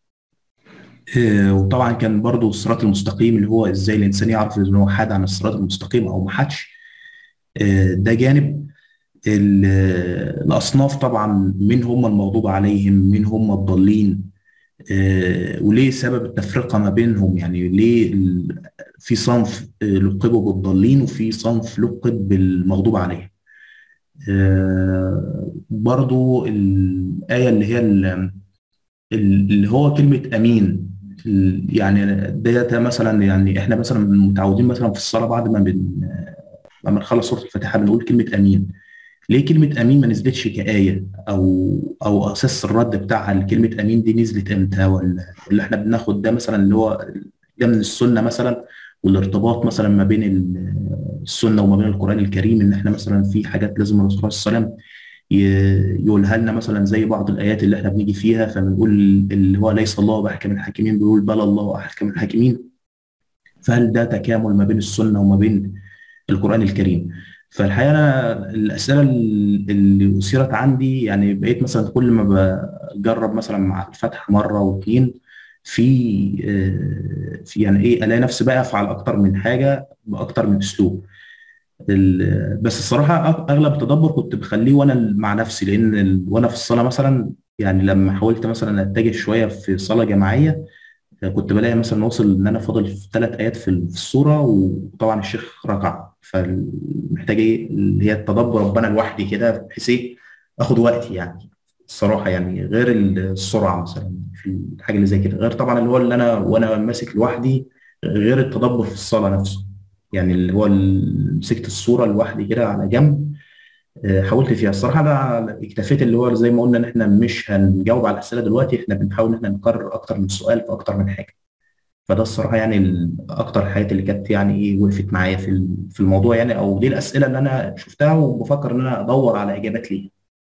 آه، وطبعا كان برضو الصراط المستقيم اللي هو ازاي الإنسان يعرف إن هو حاد عن الصراط المستقيم أو ما حادش آه، ده جانب ال- الأصناف طبعا مين هم المغضوب عليهم مين هم الضالين آه، وليه سبب التفرقة ما بينهم يعني ليه ال- في صنف آه، لقبوا بالضالين وفي صنف لقب بالمغضوب عليهم آه، برضو الآية اللي هي ال- اللي هو كلمة أمين ال- يعني ده مثلا يعني احنا مثلا متعودين مثلا في الصلاة بعد ما بن لما نخلص سورة الفاتحة بنقول كلمة أمين ليه كلمة أمين ما نزلتش كآية أو أو أساس الرد بتاعها لكلمة أمين دي نزلت إمتى ولا ولا إحنا بناخد ده مثلا اللي هو ده من السنة مثلا والارتباط مثلا ما بين ال- السنة وما بين القرآن الكريم إن إحنا مثلا في حاجات لازم الرسول صلى الله عليه وسلم ي- يقولها لنا مثلا زي بعض الآيات اللي إحنا بنيجي فيها فبنقول اللي هو ليس الله بأحكم الحاكمين بيقول بلى الله أحكم الحاكمين فهل ده تكامل ما بين السنة وما بين القرآن الكريم فالحقيقة أنا الأسئلة اللي أثيرت عندي يعني بقيت مثلا كل ما بجرب مثلا مع الفتح مرة واتنين في آه، في يعني إيه ألاقي نفسي بقى أفعل أكتر من حاجة بأكتر من أسلوب ال- بس الصراحة أغ- أغلب التدبر كنت بخليه وأنا مع نفسي لأن ال- وأنا في الصلاة مثلا يعني لما حاولت مثلا أتجه شوية في صلاة جماعية كنت بلاقي مثلا واصل ان انا فاضل في ثلاث ايات في في السوره وطبعا الشيخ ركع فمحتاج ايه اللي هي التدبر ربنا لوحدي كده بحيث ايه اخد وقتي يعني الصراحه يعني غير السرعه مثلا في الحاجه اللي زي كده غير طبعا اللي هو اللي انا وانا ماسك لوحدي غير التدبر في الصلاه نفسه يعني اللي هو ال- مسكت الصوره لوحدي كده على جنب آه، حاولت فيها الصراحه انا اكتفيت اللي هو زي ما قلنا ان احنا مش هنجاوب على الاسئله دلوقتي احنا بنحاول ان احنا نكرر اكتر من سؤال في اكتر من حاجه فده الصراحه يعني ال- اكتر الحاجات اللي كانت يعني ايه وقفت معايا في ال- في الموضوع يعني او دي الاسئله اللي انا شفتها وبفكر ان انا ادور على اجابات ليها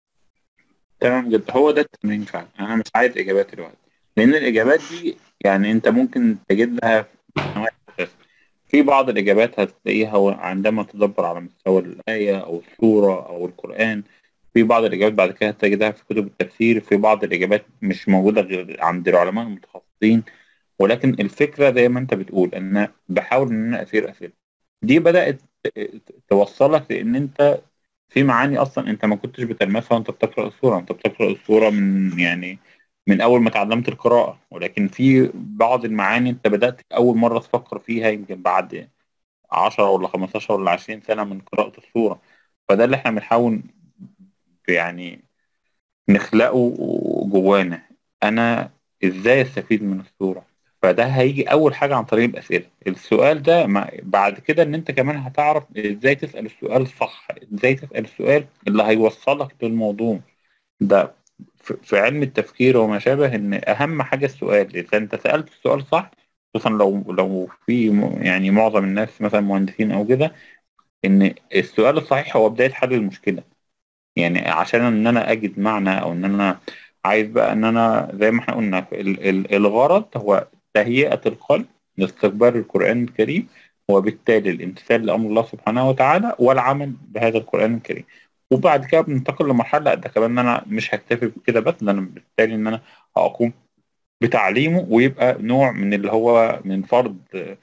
تمام جدا هو ده التمرين فعلا انا مش عايز اجابات دلوقتي لان الاجابات دي يعني انت ممكن تجد لها نوع أساس. في بعض الاجابات هتلاقيها عندما تدبر على مستوى الايه او السوره او القران في بعض الاجابات بعد كده هتجدها في كتب التفسير في بعض الاجابات مش موجوده غير عند العلماء المتخصصين ولكن الفكره زي ما انت بتقول ان أنا بحاول ان انا اسير اسئله دي بدات توصلك لان انت في معاني اصلا انت ما كنتش بتلمسها وانت بتقرا السوره انت بتقرا السوره من يعني من اول ما اتعلمت القراءه ولكن في بعض المعاني انت بدات اول مره تفكر فيها يمكن بعد 10 ولا 15 ولا 20 سنه من قراءه السوره فده اللي احنا بنحاول يعني نخلقه جوانا انا ازاي استفيد من السوره فده هيجي اول حاجه عن طريق الاسئله السؤال ده ما بعد كده ان انت كمان هتعرف ازاي تسال السؤال صح ازاي تسال السؤال اللي هيوصلك للموضوع ده في في علم التفكير وما شابه ان اهم حاجه السؤال اذا انت سالت السؤال صح خصوصا لو لو في م- يعني معظم الناس مثلا مهندسين او كده ان السؤال الصحيح هو بدايه حل المشكله يعني عشان ان انا اجد معنى او ان انا عايز بقى ان انا زي ما احنا قلنا ال- ال- الغرض هو تهيئة القلب لاستقبال القرآن الكريم وبالتالي الامتثال لأمر الله سبحانه وتعالى والعمل بهذا القرآن الكريم وبعد كده بننتقل لمرحلة لا ده كمان ان انا مش هكتفي بكده بس ده انا بالتالي ان انا هقوم بتعليمه ويبقى نوع من اللي هو من فرض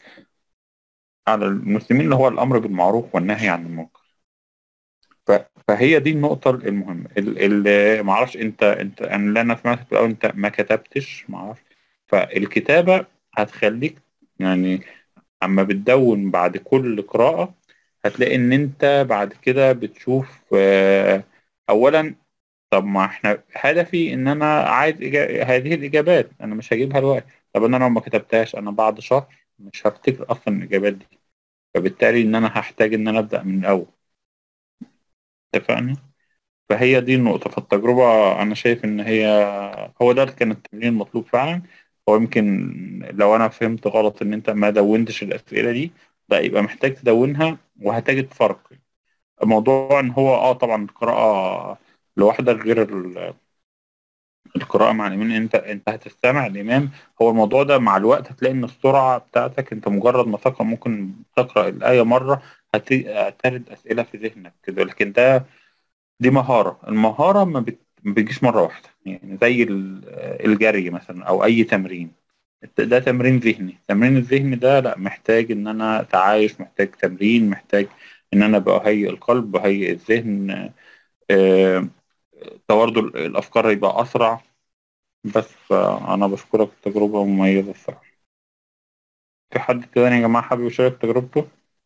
على المسلمين اللي هو الامر بالمعروف والنهي عن المنكر ف- فهي دي النقطة المهمة اللي معرفش انت انت انا اللي انا سمعت في الاول انت ما كتبتش معرفش فالكتابة هتخليك يعني اما بتدون بعد كل قراءة هتلاقي ان انت بعد كده بتشوف آه، اولا طب ما احنا هدفي ان انا عايز إجا... هذه الاجابات انا مش هجيبها دلوقتي طب انا لو ما كتبتهاش انا بعد شهر مش هفتكر اصلا الاجابات دي فبالتالي ان انا هحتاج ان انا ابدا من الاول اتفقنا فهي دي النقطة فالتجربة أنا شايف إن هي هو ده اللي كان التمرين المطلوب فعلا هو يمكن لو أنا فهمت غلط إن أنت ما دونتش الأسئلة دي لا يبقى محتاج تدونها وهتجد فرق الموضوع إن هو أه طبعا القراءة لوحدك غير ال- القراءة مع الإمام أنت أنت هتستمع الإمام هو الموضوع ده مع الوقت هتلاقي إن السرعة بتاعتك أنت مجرد ما تقرأ ممكن تقرأ الآية مرة هت- هترد أسئلة في ذهنك كده لكن ده دي مهارة المهارة ما بت- ما بتجيش مرة واحدة يعني زي ال- الجري مثلا أو أي تمرين ده تمرين ذهني التمرين الذهني ده لا محتاج إن أنا تعايش محتاج تمرين محتاج إن أنا بهيئ القلب بهيئ الذهن آه، توردد الأفكار يبقى أسرع بس آه، أنا بشكرك تجربة مميزة الصراحة في حد تاني يا جماعة حابب يشارك تجربته؟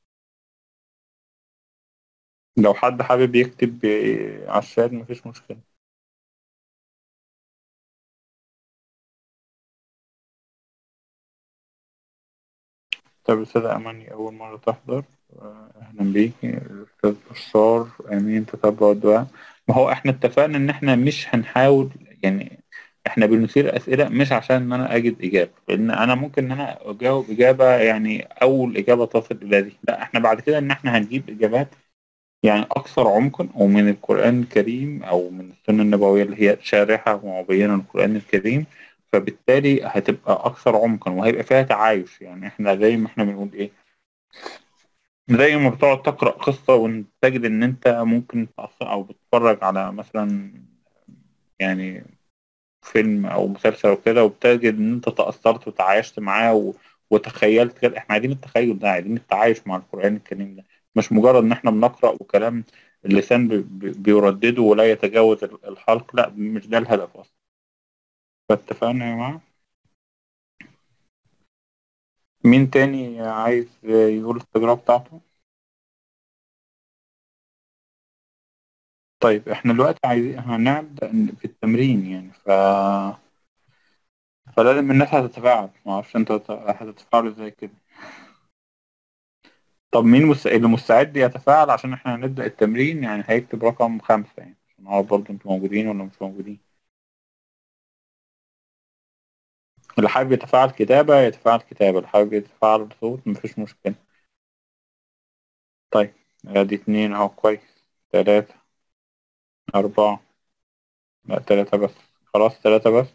لو حد حابب يكتب آه، على الشات مفيش مشكلة طب أستاذة أماني أول مرة تحضر آه، أهلا بيك الأستاذ بشار أمين تتبع الدعاء ما هو إحنا اتفقنا إن إحنا مش هنحاول يعني إحنا بنثير أسئلة مش عشان إن أنا أجد إجابة لأن أنا ممكن إن أنا أجاوب إجابة يعني أول إجابة تصل إلى دي لا إحنا بعد كده إن إحنا هنجيب إجابات يعني أكثر عمقا ومن القرآن الكريم أو من السنة النبوية اللي هي شارحة ومبينة القرآن الكريم فبالتالي هتبقى أكثر عمقا وهيبقى فيها تعايش يعني إحنا زي ما إحنا بنقول إيه زي ما بتقعد تقرأ قصة وتجد إن أنت ممكن تأثر أو بتتفرج على مثلا يعني فيلم أو مسلسل وكده وبتجد إن أنت تأثرت وتعايشت معاه و... وتخيلت كده إحنا عايزين التخيل ده عايزين التعايش مع القرآن الكريم ده مش مجرد إن إحنا بنقرأ وكلام اللسان بي... بي- بيردده ولا يتجاوز ال- الحلق لا مش ده الهدف أصلا فاتفقنا يا جماعة مين تاني عايز يقول التجربة بتاعته طيب احنا دلوقتي عايزين هنبدأ في التمرين يعني ف فلازم الناس هتتفاعل معرفش انتوا هت- هتتفاعلوا ازاي كده طب مين مس... اللي مستعد يتفاعل عشان احنا هنبدأ التمرين يعني هيكتب رقم خمسة يعني عشان نعرف برضه انتوا موجودين ولا مش موجودين اللي حابب يتفاعل كتابة يتفاعل كتابة اللي حابب يتفاعل بصوت مفيش مشكلة طيب ادي اتنين اهو كويس تلاتة أربعة لا تلاتة بس خلاص تلاتة بس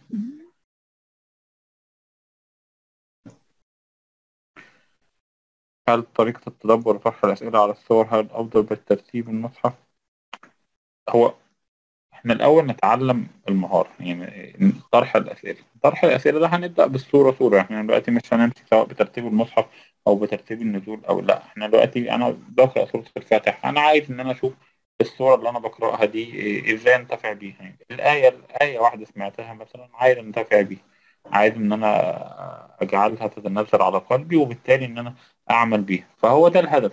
هل طريقة التدبر وطرح الأسئلة على الصور هل الأفضل بالترتيب المصحف؟ هو احنا الأول نتعلم المهارة يعني طرح الأسئلة طرح الأسئلة ده هنبدأ بالصورة صورة احنا دلوقتي مش هنمشي سواء بترتيب المصحف أو بترتيب النزول أو لا احنا دلوقتي أنا بقرأ سورة الفاتحة أنا عايز إن أنا أشوف الصورة اللي أنا بقرأها دي إيه- إزاي أنتفع بيها يعني الآية الآية واحدة سمعتها مثلا عايز أنتفع بيها عايز إن أنا أجعلها تتنزل على قلبي وبالتالي إن أنا أعمل بيها فهو ده الهدف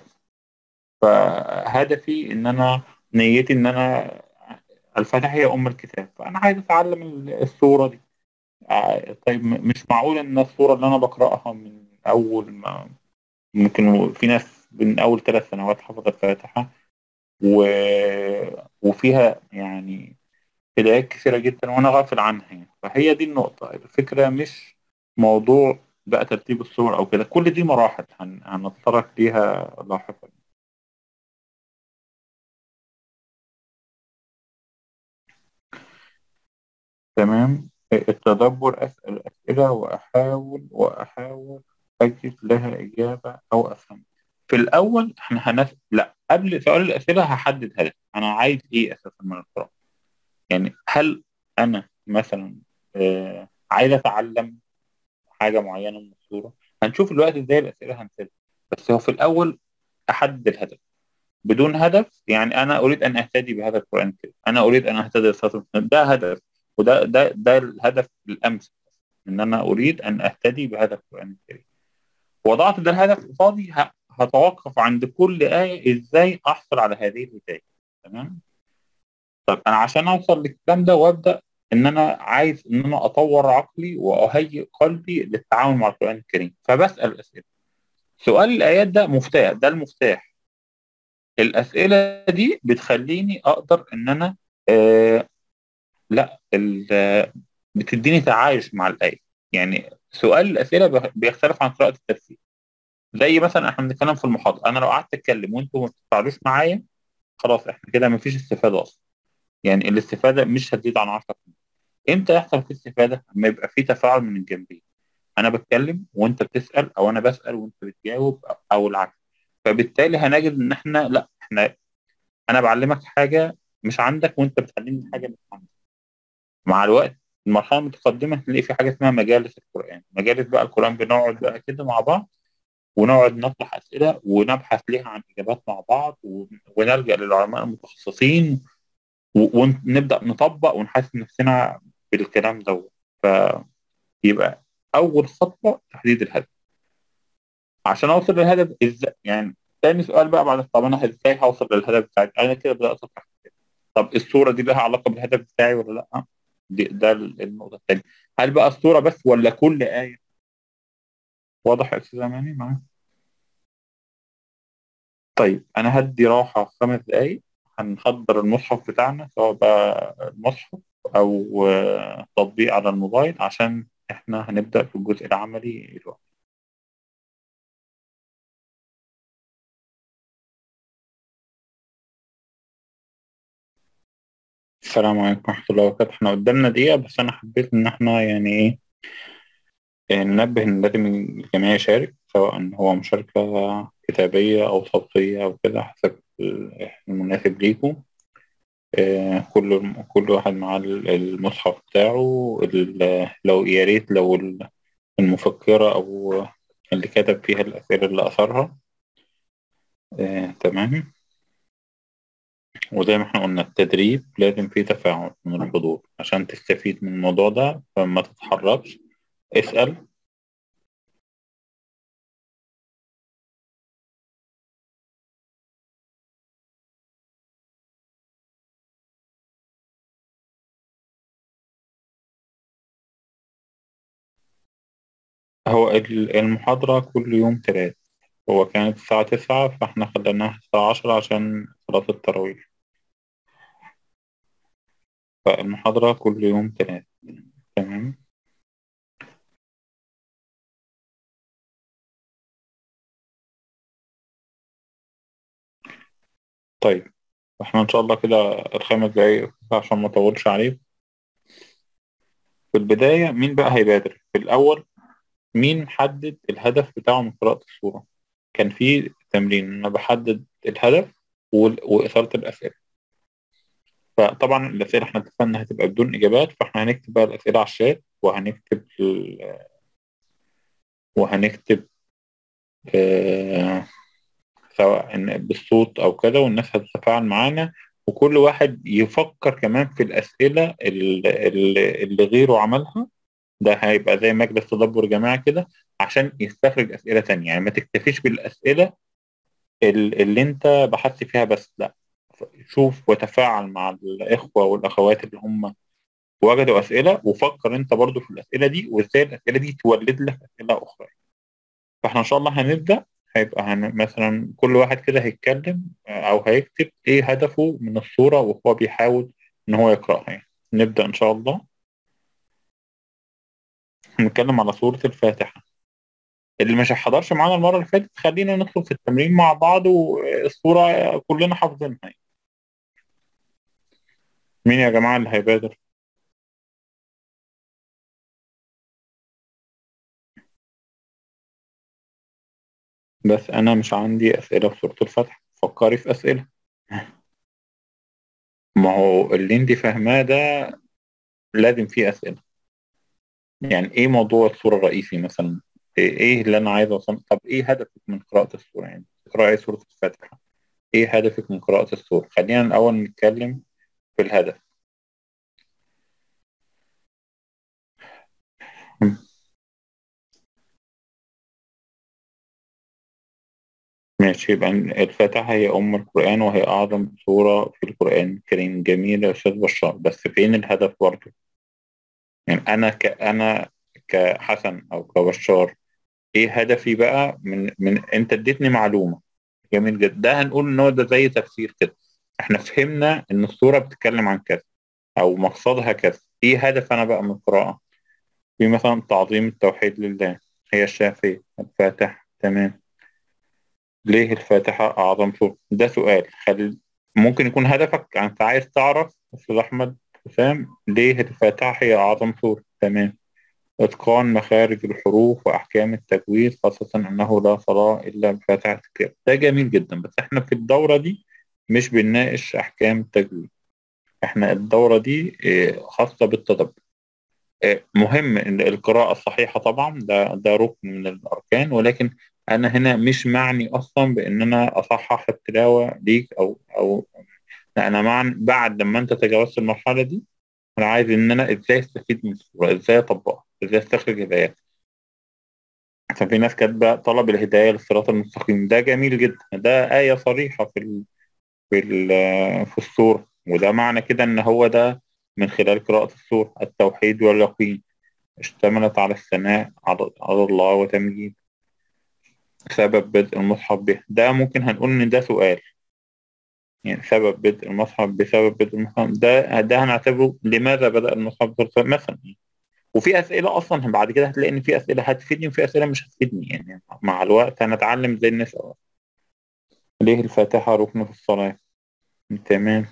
فهدفي إن أنا نيتي إن أنا الفاتحة هي أم الكتاب فأنا عايز أتعلم ال- الصورة دي آه، طيب م- مش معقول إن الصورة اللي أنا بقرأها من أول ما ممكن في ناس من أول ثلاث سنوات حفظت الفاتحة و... وفيها يعني بدايات كثيرة جدا وأنا غافل عنها يعني فهي دي النقطة الفكرة مش موضوع بقى ترتيب الصور أو كده كل دي مراحل هن... هنتطرق ليها لاحقا تمام التدبر أسأل أسئلة وأحاول وأحاول أجد لها إجابة أو أفهم في الأول إحنا هنس لا قبل سؤال الأسئلة هحدد هدف أنا عايز إيه أساسا من القراءة يعني هل أنا مثلا آه عايز أتعلم حاجة معينة من الصورة هنشوف الوقت إزاي الأسئلة هنسألها بس هو في الأول أحدد الهدف بدون هدف يعني أنا أريد أن أهتدي بهذا القرآن الكريم أنا أريد أن أهتدي بصراط المستقيم. ده هدف وده ده ده الهدف الأمثل إن أنا أريد أن أهتدي بهذا القرآن الكريم وضعت ده الهدف قصادي ه- هتوقف عند كل آية إزاي أحصل على هذه الهداية تمام طب أنا عشان أوصل للكلام ده وأبدأ إن أنا عايز إن أنا أطور عقلي وأهيئ قلبي للتعامل مع القرآن الكريم فبسأل أسئلة سؤال الآيات ده مفتاح ده المفتاح الأسئلة دي بتخليني أقدر إن أنا آه لا ال- بتديني تعايش مع الآية يعني سؤال الأسئلة بيخ- بيختلف عن قراءة التفسير زي مثلا احنا بنتكلم في المحاضرة أنا لو قعدت أتكلم وأنتوا ما بتتفاعلوش معايا خلاص احنا كده مفيش استفادة أصلا يعني الاستفادة مش هتزيد عن 10 امتى يحصل في استفادة؟ لما يبقى في تفاعل من الجنبين أنا بتكلم وأنت بتسأل أو أنا بسأل وأنت بتجاوب أو- أو العكس فبالتالي هنجد إن احنا لا احنا أنا بعلمك حاجة مش عندك وأنت بتعلمني حاجة مش عندك مع الوقت المرحلة المتقدمة هتلاقي في حاجة اسمها مجالس القرآن مجالس بقى القرآن بنقعد بقى كده مع بعض ونقعد نطرح أسئلة ونبحث ليها عن إجابات مع بعض و- ونلجأ للعلماء المتخصصين و- ونبدأ نطبق ونحسن نفسنا بالكلام ده فيبقى أول خطوة تحديد الهدف عشان أوصل للهدف إزاي يعني تاني سؤال بقى بعد طب أنا إزاي هوصل للهدف بتاعي أنا كده بدأت أطرح طب الصورة دي لها علاقة بالهدف بتاعي ولا لأ دي ده النقطة الثانية هل بقى الصورة بس ولا كل آية واضح يا أستاذ أماني معايا طيب أنا هدي راحة خمس دقايق هنحضر المصحف بتاعنا سواء بقى المصحف أو آه، تطبيق على الموبايل عشان إحنا هنبدأ في الجزء العملي دلوقتي السلام عليكم ورحمة الله وبركاته احنا قدامنا دقيقة بس أنا حبيت إن احنا يعني إيه آه، ننبه إن لازم الجميع يشارك سواء هو مشاركة كتابية أو صوتية أو كده حسب المناسب ليكم آه، كل كل واحد مع المصحف بتاعه ال- لو يا ريت لو ال- المفكرة أو اللي كتب فيها الأسئلة اللي أثرها آه، تمام وزي ما احنا قلنا التدريب لازم فيه تفاعل من الحضور عشان تستفيد من الموضوع ده فما تتحركش اسأل هو ال- المحاضرة كل يوم تلات هو كانت الساعة تسعة فاحنا خليناها الساعة عشرة عشان صلاة التراويح فالمحاضرة كل يوم تلات تمام طيب احنا ان شاء الله كده الخمس دقايق عشان ما اطولش عليه في البداية مين بقى هيبادر في الأول مين حدد الهدف بتاعه من قراءة السورة كان في تمرين أنا بحدد الهدف وال- وإثارة الأسئلة فطبعا الأسئلة احنا اتفقنا هتبقى بدون إجابات فاحنا هنكتب بقى الأسئلة على الشات وهنكتب ال... وهنكتب آه... سواء إن بالصوت أو كده والناس هتتفاعل معانا وكل واحد يفكر كمان في الأسئلة اللي, اللي اللي غيره عملها ده هيبقى زي مجلس تدبر جماعي كده عشان يستخرج أسئلة تانية يعني ما تكتفيش بالأسئلة ال- اللي أنت بحثت فيها بس لا شوف وتفاعل مع الإخوة والأخوات اللي هم وجدوا أسئلة وفكر أنت برضو في الأسئلة دي وإزاي الأسئلة دي تولد لك أسئلة أخرى فإحنا إن شاء الله هنبدأ هيبقى هن... مثلا كل واحد كده هيتكلم أو هيكتب إيه هدفه من الصورة وهو بيحاول إن هو يقرأها يعني نبدأ إن شاء الله هنتكلم على سورة الفاتحة اللي مش حضرش معانا المرة اللي فاتت خلينا ندخل في التمرين مع بعض والصورة كلنا حافظينها يعني. مين يا جماعة اللي هيبادر؟ بس أنا مش عندي أسئلة في سورة الفتح فكري في أسئلة ما هو اللي أنت فاهماه ده لازم فيه أسئلة يعني إيه موضوع السورة الرئيسي مثلا إيه إيه اللي أنا عايز أوصل طب إيه هدفك من قراءة السورة يعني تقرأي سورة الفاتحة إيه هدفك من قراءة السورة خلينا الأول نتكلم في الهدف ماشي يبقى الفاتحة هي أم القرآن وهي أعظم سورة في القرآن الكريم جميلة يا أستاذ بشار بس فين الهدف برضه؟ يعني أنا ك أنا كحسن أو كبشار إيه هدفي بقى من من أنت اديتني معلومة جميل جدا ده هنقول إن هو ده زي تفسير كده إحنا فهمنا إن السورة بتتكلم عن كذا أو مقصدها كذا إيه هدف أنا بقى من القراءة؟ في مثلا تعظيم التوحيد لله هي الشافية الفاتحة تمام ليه الفاتحة أعظم سورة؟ ده سؤال خل... ممكن يكون هدفك أنت عايز تعرف أستاذ أحمد حسام ليه الفاتحة هي أعظم سورة؟ تمام إتقان مخارج الحروف وأحكام التجويد خاصة أنه لا صلاة إلا بفاتحة الكتاب ده جميل جدا بس إحنا في الدورة دي مش بنناقش أحكام التجويد إحنا الدورة دي إيه، خاصة بالتدبر إيه، مهم إن القراءة الصحيحة طبعا ده ده ركن من الأركان ولكن أنا هنا مش معني أصلا بإن أنا أصحح التلاوة ليك أو أو لا أنا مع بعد لما أنت تجاوزت المرحلة دي أنا عايز إن أنا إزاي أستفيد من السورة إزاي أطبقها إزاي أستخرج هدايات عشان في ناس كاتبة طلب الهداية للصراط المستقيم ده جميل جدا ده آية صريحة في ال في ال في السورة وده معنى كده إن هو ده من خلال قراءة السورة التوحيد واليقين اشتملت على الثناء على على الله وتمجيد سبب بدء المصحف به ده ممكن هنقول إن ده سؤال يعني سبب بدء المصحف بسبب بدء المصحف ده ده هنعتبره لماذا بدأ المصحف بالرسول مثلا وفي أسئلة أصلا بعد كده هتلاقي إن في أسئلة هتفيدني وفي أسئلة مش هتفيدني يعني مع الوقت هنتعلم زي الناس أصلا ليه الفاتحة ركن في الصلاة تمام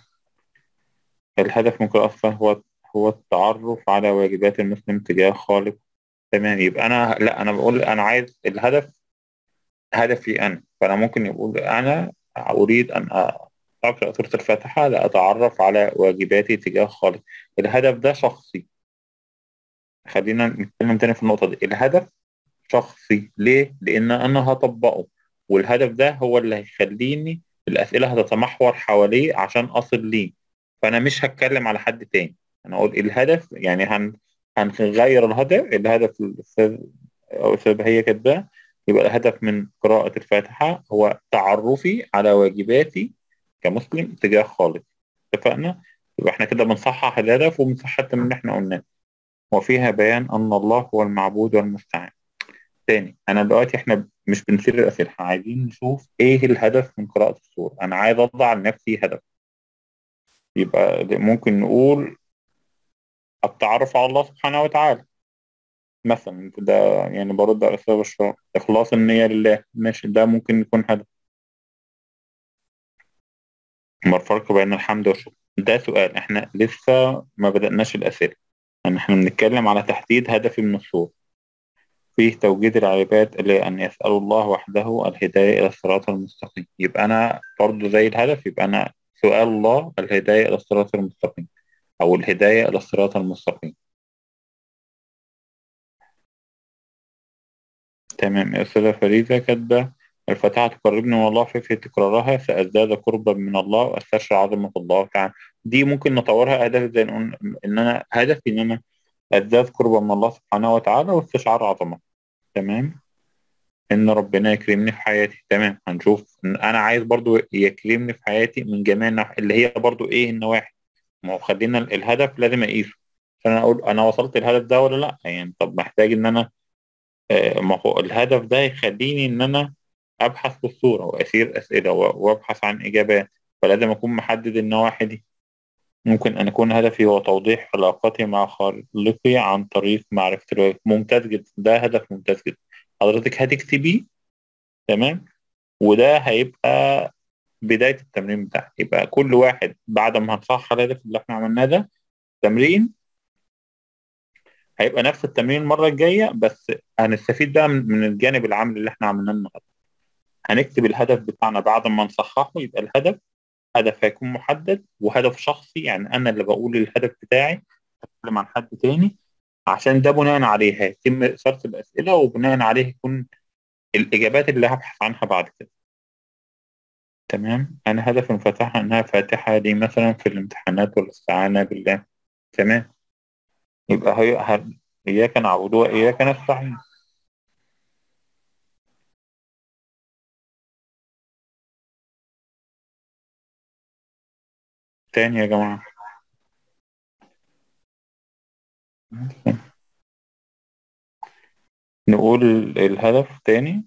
الهدف من قراءة الصلاة هو هو التعرف على واجبات المسلم تجاه خالق تمام يبقى أنا لا أنا بقول أنا عايز الهدف هدفي أنا فأنا ممكن يقول أنا أريد أن أقرأ سورة الفاتحة لأتعرف على واجباتي تجاه خالق الهدف ده شخصي خلينا نتكلم تاني في النقطة دي الهدف شخصي ليه؟ لأن أنا هطبقه والهدف ده هو اللي هيخليني الأسئلة هتتمحور حواليه عشان أصل ليه فأنا مش هتكلم على حد تاني أنا أقول الهدف يعني هن هنغير الهدف الهدف الأستاذ أو أستاذ هي كاتباه يبقى الهدف من قراءة الفاتحة هو تعرفي على واجباتي كمسلم تجاه خالق اتفقنا؟ يبقى احنا كده بنصحح الهدف وبنصحح من اللي احنا قلناه وفيها بيان أن الله هو المعبود والمستعان تاني انا دلوقتي احنا مش بنثير الاسئله احنا عايزين نشوف ايه الهدف من قراءه السوره انا عايز اضع لنفسي هدف يبقى ده ممكن نقول التعرف على الله سبحانه وتعالى مثلا ده يعني برد على سبب الشرع إخلاص النية لله ماشي ده ممكن يكون هدف ما الفرق بين الحمد والشكر ده سؤال احنا لسه ما بدأناش الأسئلة يعني احنا بنتكلم على تحديد هدفي من الصورة فيه توجيه العباد إلى أن يسألوا الله وحده الهداية إلى الصراط المستقيم يبقى أنا برضو زي الهدف يبقى أنا سؤال الله الهداية إلى الصراط المستقيم أو الهداية إلى الصراط المستقيم تمام يا أستاذة فريدة كاتبة الفاتحة تقربني من الله في تكرارها سأزداد قربا من الله وأستشعر عظمة الله تعالى دي ممكن نطورها أهداف زي نقول إن أنا هدفي إن أنا أزداد قربا من الله سبحانه وتعالى واستشعار عظمة تمام إن ربنا يكرمني في حياتي تمام هنشوف إن أنا عايز برضو يكرمني في حياتي من جميع النواحي اللي هي برضو إيه النواحي ما هو خلينا الهدف لازم أقيسه عشان أنا أقول أنا وصلت الهدف ده ولا لأ يعني طب محتاج إن أنا آه، ما هو الهدف ده يخليني إن أنا أبحث في الصورة وأسير أسئلة و- وأبحث عن إجابات فلازم أكون محدد النواحي دي ممكن أن يكون هدفي هو توضيح علاقتي مع خالقي عن طريق معرفة الواجب ممتاز جدا ده هدف ممتاز جدا حضرتك هتكتبيه تمام وده هيبقى بداية التمرين بتاعك يبقى كل واحد بعد ما هنصحح الهدف اللي احنا عملناه ده تمرين هيبقى نفس التمرين المرة الجاية بس هنستفيد بقى من من الجانب العملي اللي احنا عملناه النهارده هنكتب الهدف بتاعنا بعد ما نصححه يبقى الهدف هدف هيكون محدد وهدف شخصي يعني انا اللي بقول الهدف بتاعي اتكلم عن حد تاني عشان ده بناء عليه هيتم إثارة الأسئلة وبناء عليه يكون الإجابات اللي هبحث عنها بعد كده تمام أنا هدف الفاتحة إنها فاتحة دي مثلا في الامتحانات والاستعانة بالله تمام يبقى هي ه- إياك نعبد وإياك نستعين تاني يا جماعة نقول الهدف تاني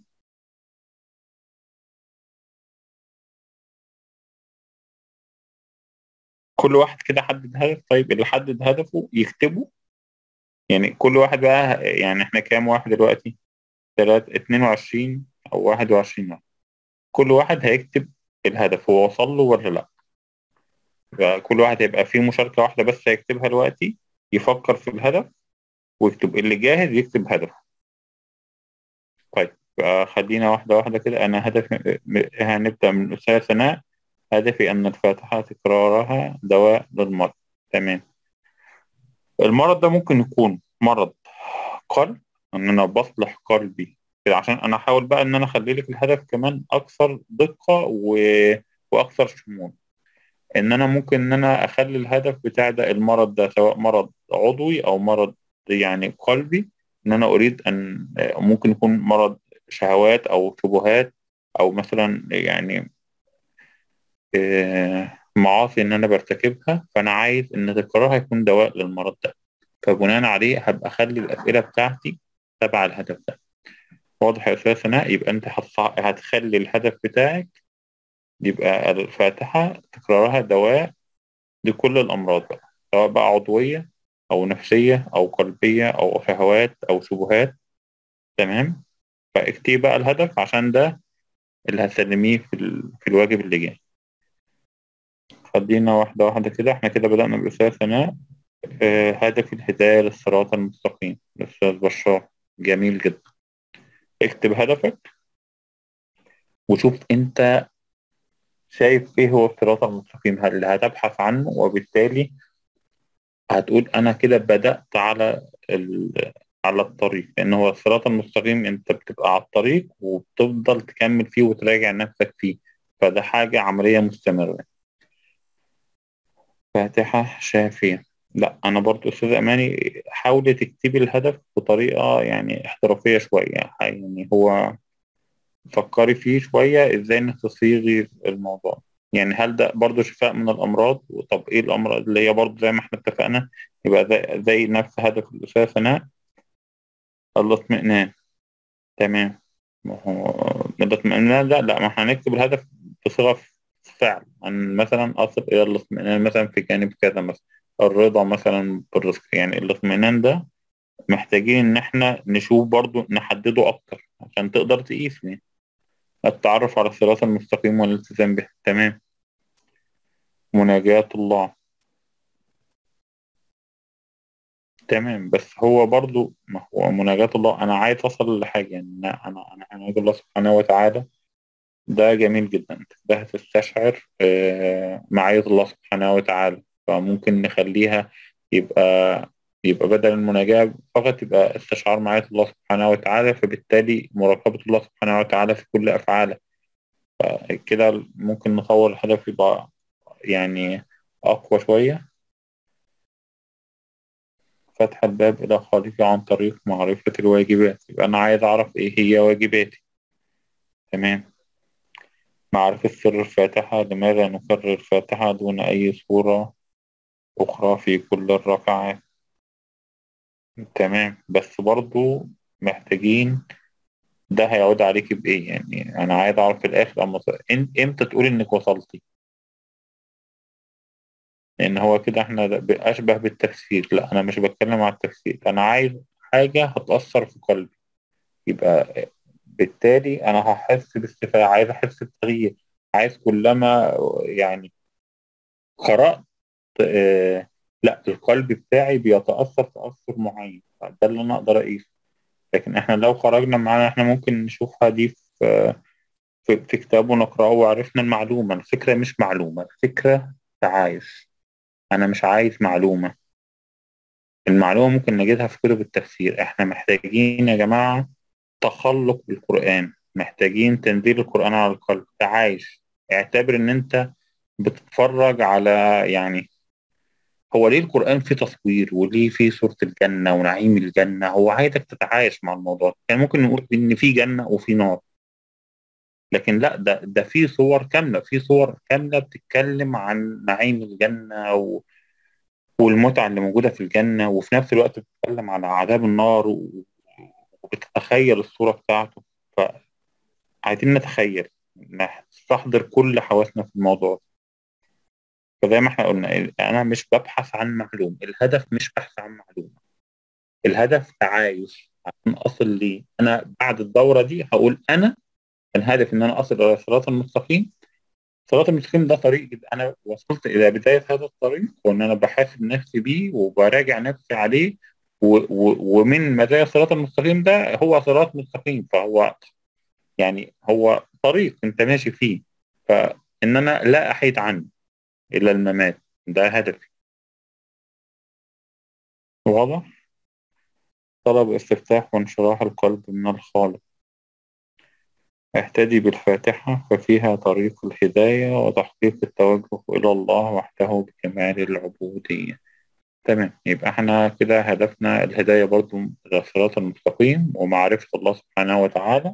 كل واحد كده حدد هدف طيب اللي حدد هدفه يكتبه يعني كل واحد بقى يعني احنا كام واحد دلوقتي تلات اتنين وعشرين أو واحد وعشرين واحد كل واحد هيكتب الهدف هو وصل له ولا لأ يبقى كل واحد هيبقى فيه مشاركة واحدة بس هيكتبها دلوقتي يفكر في الهدف ويكتب اللي جاهز يكتب هدفه طيب يبقى خلينا واحدة واحدة كده أنا هدف هنبدأ من الأستاذة سناء هدفي أن الفاتحة تكرارها دواء للمرض تمام المرض ده ممكن يكون مرض قلب ان انا بصلح قلبي كده عشان انا احاول بقى ان انا اخلي لك الهدف كمان اكثر دقة و... واكثر شمول ان انا ممكن ان انا اخلي الهدف بتاع ده المرض ده سواء مرض عضوي او مرض يعني قلبي ان انا اريد ان ممكن يكون مرض شهوات او شبهات او مثلا يعني آه، معاصي ان انا برتكبها فانا عايز ان تكرارها يكون دواء للمرض ده فبناء عليه هبقى اخلي الاسئله بتاعتي تبع الهدف ده واضح يا استاذ سناء يبقى انت هتصع- هتخلي الهدف بتاعك يبقى الفاتحه تكرارها دواء لكل الامراض بقى سواء بقى عضويه او نفسيه او قلبيه او شهوات او شبهات تمام فاكتبي بقى الهدف عشان ده اللي هتسلميه في, ال... في الواجب اللي جاي خلينا واحدة واحدة كده احنا كده بدأنا بالأستاذ سناء آه، هدف الهداية للصراط المستقيم الأستاذ بشار جميل جدا اكتب هدفك وشوف انت شايف ايه هو الصراط المستقيم هل اللي هتبحث عنه وبالتالي هتقول انا كده بدأت على ال... على الطريق لان هو الصراط المستقيم انت بتبقى على الطريق وبتفضل تكمل فيه وتراجع نفسك فيه فده حاجة عملية مستمرة فاتحة شافية لا أنا برضو أستاذ أماني حاولي تكتبي الهدف بطريقة يعني احترافية شوية يعني هو فكري فيه شوية إزاي إنك تصيغي الموضوع يعني هل ده برضو شفاء من الأمراض طب إيه الأمراض اللي هي برضو زي ما إحنا اتفقنا يبقى زي, زي نفس هدف الأستاذ سناء الاطمئنان تمام ما هو الاطمئنان لا لا ما احنا هنكتب الهدف بصيغة فعل أن مثلا أصل إلى الاطمئنان مثلا في جانب كذا مثلا الرضا مثلا بالرزق يعني الاطمئنان ده محتاجين إن احنا نشوف برضو نحدده أكتر عشان تقدر تقيس يعني التعرف على الصراط المستقيم والالتزام به تمام مناجاة الله تمام بس هو برضو ما هو مناجاة الله أنا عايز أوصل لحاجة يعني أنا أنا أنا هناجي الله سبحانه وتعالى ده جميل جدا ده هتستشعر آه، معية الله سبحانه وتعالى فممكن نخليها يبقى يبقى بدل المناجاة فقط يبقى استشعار معية الله سبحانه وتعالى فبالتالي مراقبة الله سبحانه وتعالى في كل أفعاله فكده ممكن نطور الهدف يبقى يعني أقوى شوية فتح الباب إلى خالقي عن طريق معرفة الواجبات يبقى أنا عايز أعرف إيه هي واجباتي تمام معرفة سر الفاتحة لماذا نكرر الفاتحة دون أي صورة أخرى في كل الركعات تمام بس برضو محتاجين ده هيعود عليك بإيه يعني أنا عايز أعرف في الآخر أما إن- إمتى تقول إنك وصلتي لأن هو كده إحنا ده أشبه بالتفسير لا أنا مش بتكلم على التفسير أنا عايز حاجة هتأثر في قلبي يبقى بالتالي أنا هحس باستفاءة عايز أحس بتغيير عايز كلما يعني قرأت آه لا القلب بتاعي بيتأثر تأثر معين ده اللي أنا أقدر أقيسه لكن إحنا لو خرجنا معانا إحنا ممكن نشوفها دي في في, في كتاب ونقرأه وعرفنا المعلومة الفكرة مش معلومة الفكرة تعايش أنا مش عايز معلومة المعلومة ممكن نجدها في كتب التفسير إحنا محتاجين يا جماعة تخلق بالقرآن محتاجين تنزيل القرآن على القلب تعايش اعتبر إن أنت بتتفرج على يعني هو ليه القرآن فيه تصوير وليه فيه صورة الجنة ونعيم الجنة هو عايزك تتعايش مع الموضوع يعني ممكن نقول إن في جنة وفي نار لكن لا ده ده في صور كاملة في صور كاملة بتتكلم عن نعيم الجنة و... والمتعة اللي موجودة في الجنة وفي نفس الوقت بتتكلم على عذاب النار و... وبتتخيل الصورة بتاعته فعايزين نتخيل نستحضر كل حواسنا في الموضوع فزي ما احنا قلنا انا مش ببحث عن معلومة الهدف مش بحث عن معلومة الهدف تعايش عشان اصل ليه انا بعد الدورة دي هقول انا الهدف ان انا اصل الى الصراط المستقيم الصراط المستقيم ده طريق جدا انا وصلت الى بداية هذا الطريق وان انا بحاسب نفسي بيه وبراجع نفسي عليه و و ومن مزايا الصراط المستقيم ده هو صراط مستقيم فهو يعني هو طريق انت ماشي فيه فان انا لا احيد عنه الى الممات ده هدفي واضح طلب استفتاح وانشراح القلب من الخالق اهتدي بالفاتحة ففيها طريق الهداية وتحقيق التوجه إلى الله وحده بكمال العبودية تمام يبقى احنا كده هدفنا الهداية برضو إلى الصراط المستقيم ومعرفة الله سبحانه وتعالى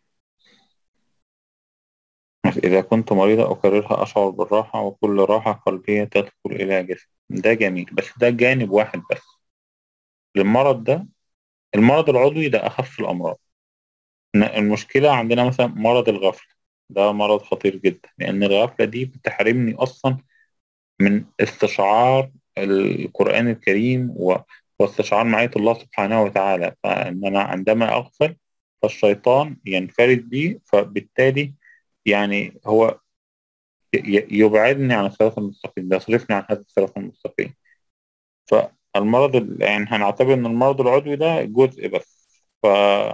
إذا كنت مريضة أكررها أشعر بالراحة وكل راحة قلبية تدخل إلى جسمي ده جميل بس ده جانب واحد بس المرض ده المرض العضوي ده أخف الأمراض المشكلة عندنا مثلا مرض الغفلة ده مرض خطير جدا لأن الغفلة دي بتحرمني أصلا من استشعار القرآن الكريم واستشعار معية الله سبحانه وتعالى فإن أنا عندما أغفل فالشيطان ينفرد بي فبالتالي يعني هو يبعدني عن الصراط المستقيم يصرفني عن هذا الصراط المستقيم فالمرض يعني هنعتبر ان المرض العضوي ده جزء بس ف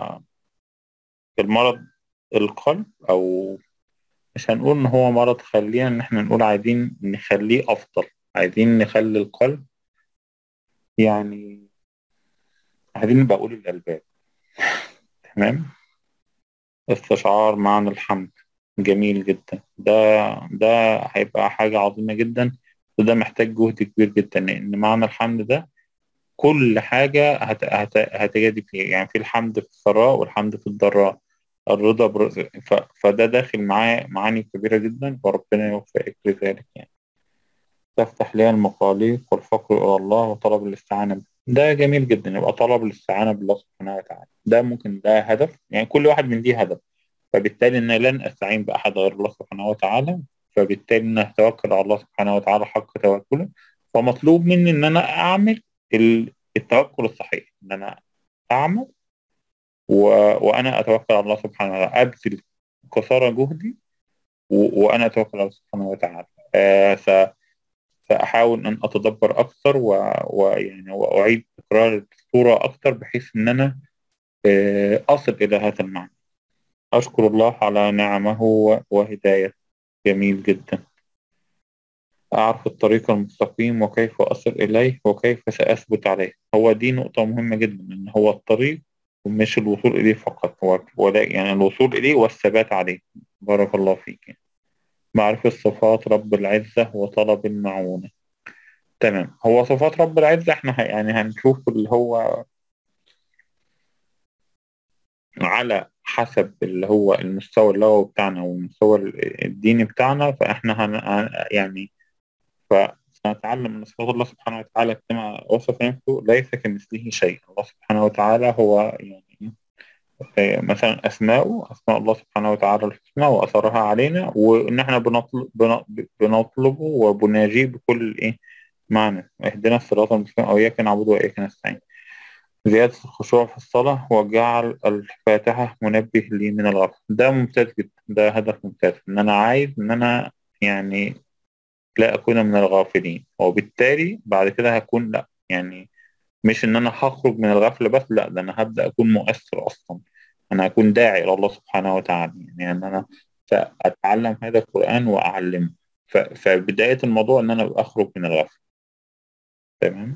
المرض القلب او مش هنقول ان هو مرض خلينا ان احنا نقول عايزين نخليه افضل عايزين نخلي القلب يعني عايزين نبقى اقول الالباب تمام استشعار معنى الحمد جميل جدا ده ده هيبقى حاجة عظيمة جدا وده محتاج جهد كبير جدا لأن معنى الحمد ده كل حاجة هت... هت... هتجدي فيه يعني في الحمد في السراء والحمد في الضراء الرضا بر... ف... فده داخل معاه معاني كبيرة جدا وربنا يوفقك لذلك يعني تفتح لي المخاليق والفقر إلى الله وطلب الاستعانة به ده جميل جدا يبقى طلب الاستعانة بالله سبحانه وتعالى ده ممكن ده هدف يعني كل واحد من دي هدف فبالتالي أنا لن أستعين بأحد غير الله سبحانه وتعالى فبالتالي أنا أتوكل على الله سبحانه وتعالى حق توكله فمطلوب مني إن أنا أعمل ال- التوكل الصحيح إن أنا أعمل و... وأنا أتوكل على الله سبحانه وتعالى أبذل قصارى جهدي و... وأنا أتوكل على الله سبحانه وتعالى آه ف... فأحاول أن أتدبر أكثر و... ويعني وأعيد تكرار الصورة أكثر بحيث إن أنا آه، أصل إلى هذا المعنى أشكر الله على نعمه و- وهدايته جميل جدا أعرف الطريق المستقيم وكيف أصل إليه وكيف سأثبت عليه هو دي نقطة مهمة جدا إن هو الطريق مش الوصول إليه فقط هو ولا يعني الوصول إليه والثبات عليه بارك الله فيك معرفة صفات رب العزة وطلب المعونة تمام هو صفات رب العزة احنا ه- يعني هنشوف اللي هو على حسب اللي هو المستوى اللغوي بتاعنا والمستوى الديني بتاعنا فاحنا هن هن- يعني فسنتعلم من صفات الله سبحانه وتعالى كما وصف نفسه ليس كمثله شيء الله سبحانه وتعالى هو يعني آه، مثلا أسماؤه أسماء الله سبحانه وتعالى الحسنى وأثرها علينا وإن إحنا بنطلب بن- بنطلبه وبناجيه بكل إيه معنى اهدنا الصراط المستقيم أو إياك نعبد وإياك نستعين زيادة الخشوع في الصلاة وجعل الفاتحة منبه لي من الغفلة ده ممتاز جدا ده هدف ممتاز إن أنا عايز إن أنا يعني لا أكون من الغافلين وبالتالي بعد كده هكون لا يعني مش إن أنا هخرج من الغفلة بس لا ده أنا هبدأ أكون مؤثر أصلا أنا أكون داعي إلى الله سبحانه وتعالى يعني أن أنا سأتعلم هذا القرآن وأعلمه ف- فبداية الموضوع إن أنا أخرج من الغفلة تمام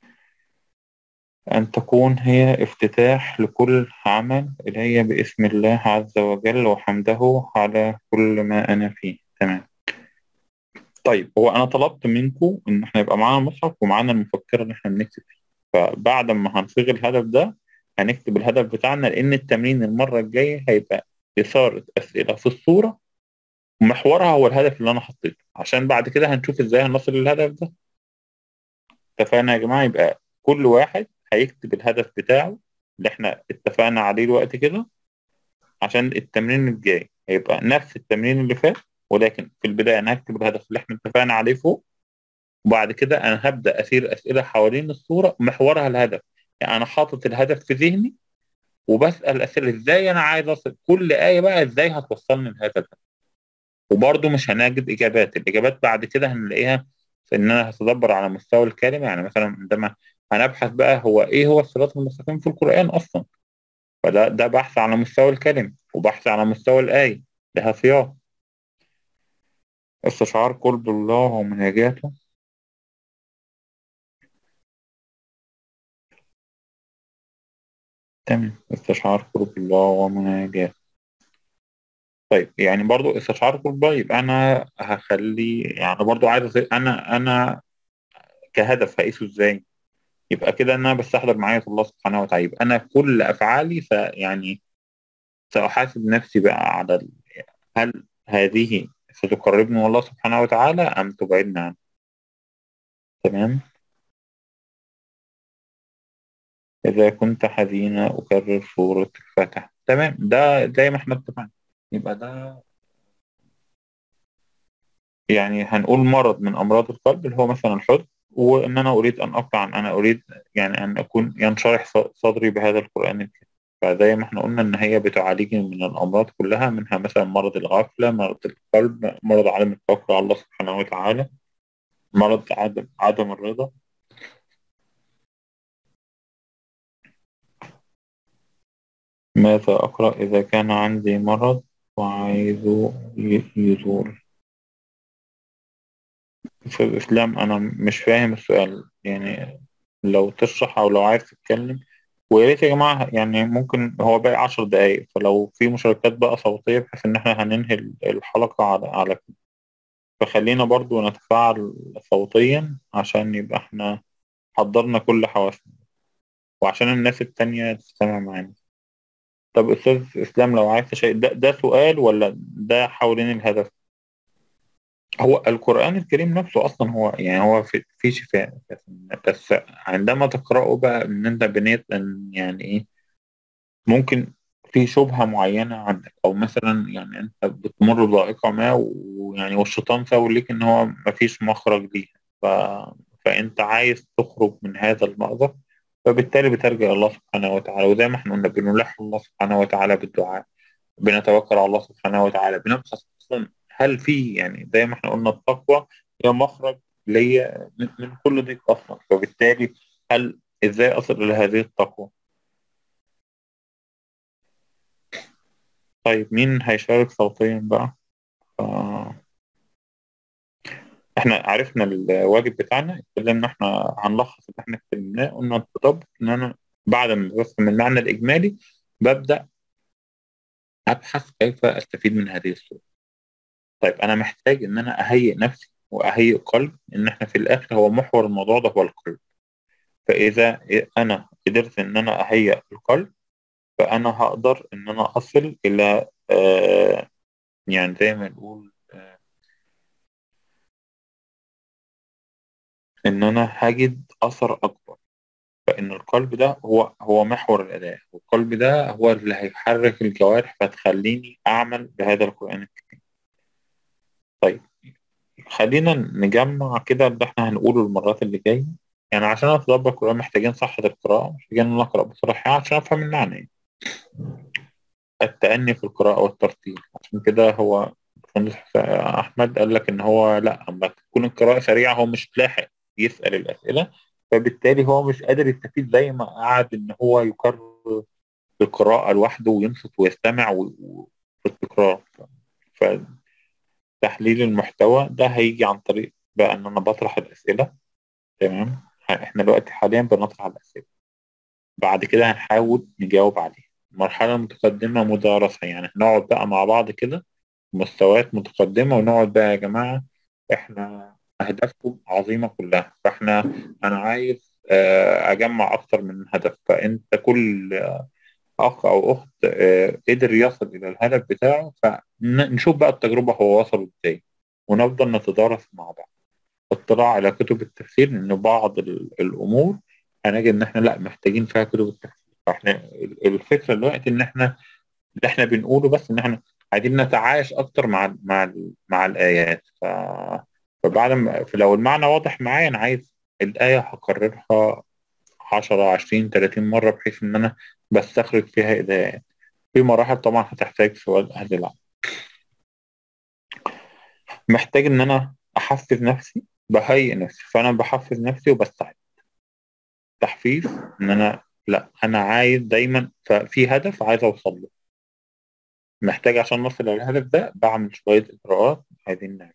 أن تكون هي افتتاح لكل عمل إلي باسم الله عز وجل وحمده على كل ما أنا فيه تمام طيب هو أنا طلبت منكم إن إحنا يبقى معانا مصحف ومعانا المفكرة اللي إحنا بنكتب فيه فبعد ما هنصيغ الهدف ده هنكتب الهدف بتاعنا لأن التمرين المرة الجاية هيبقى إثارة أسئلة في الصورة ومحورها هو الهدف اللي أنا حطيته عشان بعد كده هنشوف إزاي هنصل للهدف ده اتفقنا يا جماعة يبقى كل واحد هيكتب الهدف بتاعه اللي احنا اتفقنا عليه الوقت كده عشان التمرين الجاي هيبقى نفس التمرين اللي فات ولكن في البداية أنا هكتب الهدف اللي احنا اتفقنا عليه فوق وبعد كده أنا هبدأ أثير أسئلة حوالين الصورة محورها الهدف يعني أنا حاطط الهدف في ذهني وبسأل أسئلة إزاي أنا عايز أصل كل آية بقى إزاي هتوصلني للهدف ده وبرضه مش هنجد إجابات الإجابات بعد كده هنلاقيها في إن أنا هتدبر على مستوى الكلمة يعني مثلا عندما هنبحث بقى هو إيه هو الصراط المستقيم في القرآن أصلا فده ده بحث على مستوى الكلمة وبحث على مستوى الآية لها سياق استشعار قرب الله ومناجاته تمام استشعار قرب الله ومناجاته طيب يعني برضو استشعار قرب الله يبقى أنا هخلي يعني برضو عايز أصير- أنا أنا كهدف هقيسه إزاي يبقى كده أنا بستحضر معايا الله سبحانه وتعالى يبقى أنا كل أفعالي س يعني سأحاسب نفسي بقى على ال- هل هذه ستقربني من الله سبحانه وتعالى أم تبعدني عنه تمام إذا كنت حزينا أكرر سورة الفاتحة تمام ده زي ما احنا اتفقنا يبقى ده يعني هنقول مرض من أمراض القلب اللي هو مثلا الحزن وإن أنا أريد أن أقطع أنا أريد يعني أن أكون ينشرح ص- صدري بهذا القرآن الكريم فزي ما احنا قلنا إن هي بتعالجني من الأمراض كلها منها مثلا مرض الغفلة مرض القلب مرض عدم التوكل على الله سبحانه وتعالى مرض عدم عدم الرضا ماذا أقرأ إذا كان عندي مرض وعايزه ي- يزول في الإسلام أنا مش فاهم السؤال يعني لو تشرح أو لو عايز تتكلم ويا ريت يا جماعة يعني ممكن هو باقي عشر دقايق فلو في مشاركات بقى صوتية بحيث إن إحنا هننهي الحلقة على على كده فخلينا برضو نتفاعل صوتيا عشان يبقى إحنا حضرنا كل حواسنا وعشان الناس التانية تستمع معانا طب أستاذ إسلام لو عايز تشيء ده, ده سؤال ولا ده حوالين الهدف؟ هو القرآن الكريم نفسه أصلا هو يعني هو في في شفاء بس عندما تقرأه بقى إن أنت بنيت أن يعني إيه ممكن في شبهة معينة عندك أو مثلا يعني أنت بتمر بضائقة ما ويعني والشيطان ساوي ليك إن هو مفيش مخرج ليها ف... فأنت عايز تخرج من هذا المأزق فبالتالي بترجع إلى الله سبحانه وتعالى وزي ما احنا قلنا بنلح الله سبحانه وتعالى بالدعاء بنتوكل على الله سبحانه وتعالى بنبحث أصلا هل في يعني زي ما احنا قلنا التقوى هي مخرج ليا من من كل ضيق أصلا فبالتالي هل إزاي أصل إلى هذه التقوى؟ طيب مين هيشارك صوتيا بقى؟ آه. احنا عرفنا الواجب بتاعنا اتكلمنا احنا هنلخص اللي احنا اتكلمناه قلنا التطبق ان انا بعد ما بفهم المعنى الاجمالي ببدا ابحث كيف استفيد من هذه الصوره طيب انا محتاج ان انا اهيئ نفسي واهيئ قلب ان احنا في الاخر هو محور الموضوع ده هو القلب فاذا انا قدرت ان انا اهيئ القلب فانا هقدر ان انا اصل الى آه يعني زي ما نقول آه ان انا هجد اثر اكبر فان القلب ده هو هو محور الاداء والقلب ده هو اللي هيحرك الجوارح فتخليني اعمل بهذا القران الكريم طيب خلينا نجمع كده اللي احنا هنقوله المرات اللي جايه يعني عشان اتدبر القران محتاجين صحه القراءه محتاجين نقرا بصراحه عشان افهم المعنى يعني. التأني في القراءة والترتيل عشان كده هو باشمهندس أحمد قال لك إن هو لا أما تكون القراءة سريعة هو مش لاحق يسأل الأسئلة فبالتالي هو مش قادر يستفيد زي ما قعد إن هو يكرر القراءة لوحده وينصت ويستمع في التكرار فتحليل المحتوى ده هيجي عن طريق بقى إن أنا بطرح الأسئلة تمام إحنا دلوقتي حاليا بنطرح الأسئلة بعد كده هنحاول نجاوب عليها مرحلة متقدمة مدارسة يعني نقعد بقى مع بعض كده مستويات متقدمة ونقعد بقى يا جماعة احنا أهدافكم عظيمة كلها فاحنا أنا عايز أجمع أكتر من هدف فأنت كل أخ أو أخت قدر يصل إلى الهدف بتاعه فنشوف بقى التجربة هو وصل إزاي ونفضل نتدارس مع بعض اطلاع على كتب التفسير لأن بعض الأمور هنجد إن احنا لا محتاجين فيها كتب التفسير فاحنا الفكره دلوقتي ان احنا اللي احنا بنقوله بس ان احنا عايزين نتعايش اكتر مع مع مع الايات ف فبعد ما لو المعنى واضح معايا انا عايز الايه هكررها 10 20 30 مره بحيث ان انا بستخرج فيها هدايات في مراحل طبعا هتحتاج سؤال اهل العلم محتاج ان انا احفز نفسي بهيئ نفسي فانا بحفز نفسي وبستعد تحفيز ان انا لا انا عايز دايما ففي هدف عايز اوصل له محتاج عشان نصل للهدف ده بعمل شويه اجراءات عايزين نعمل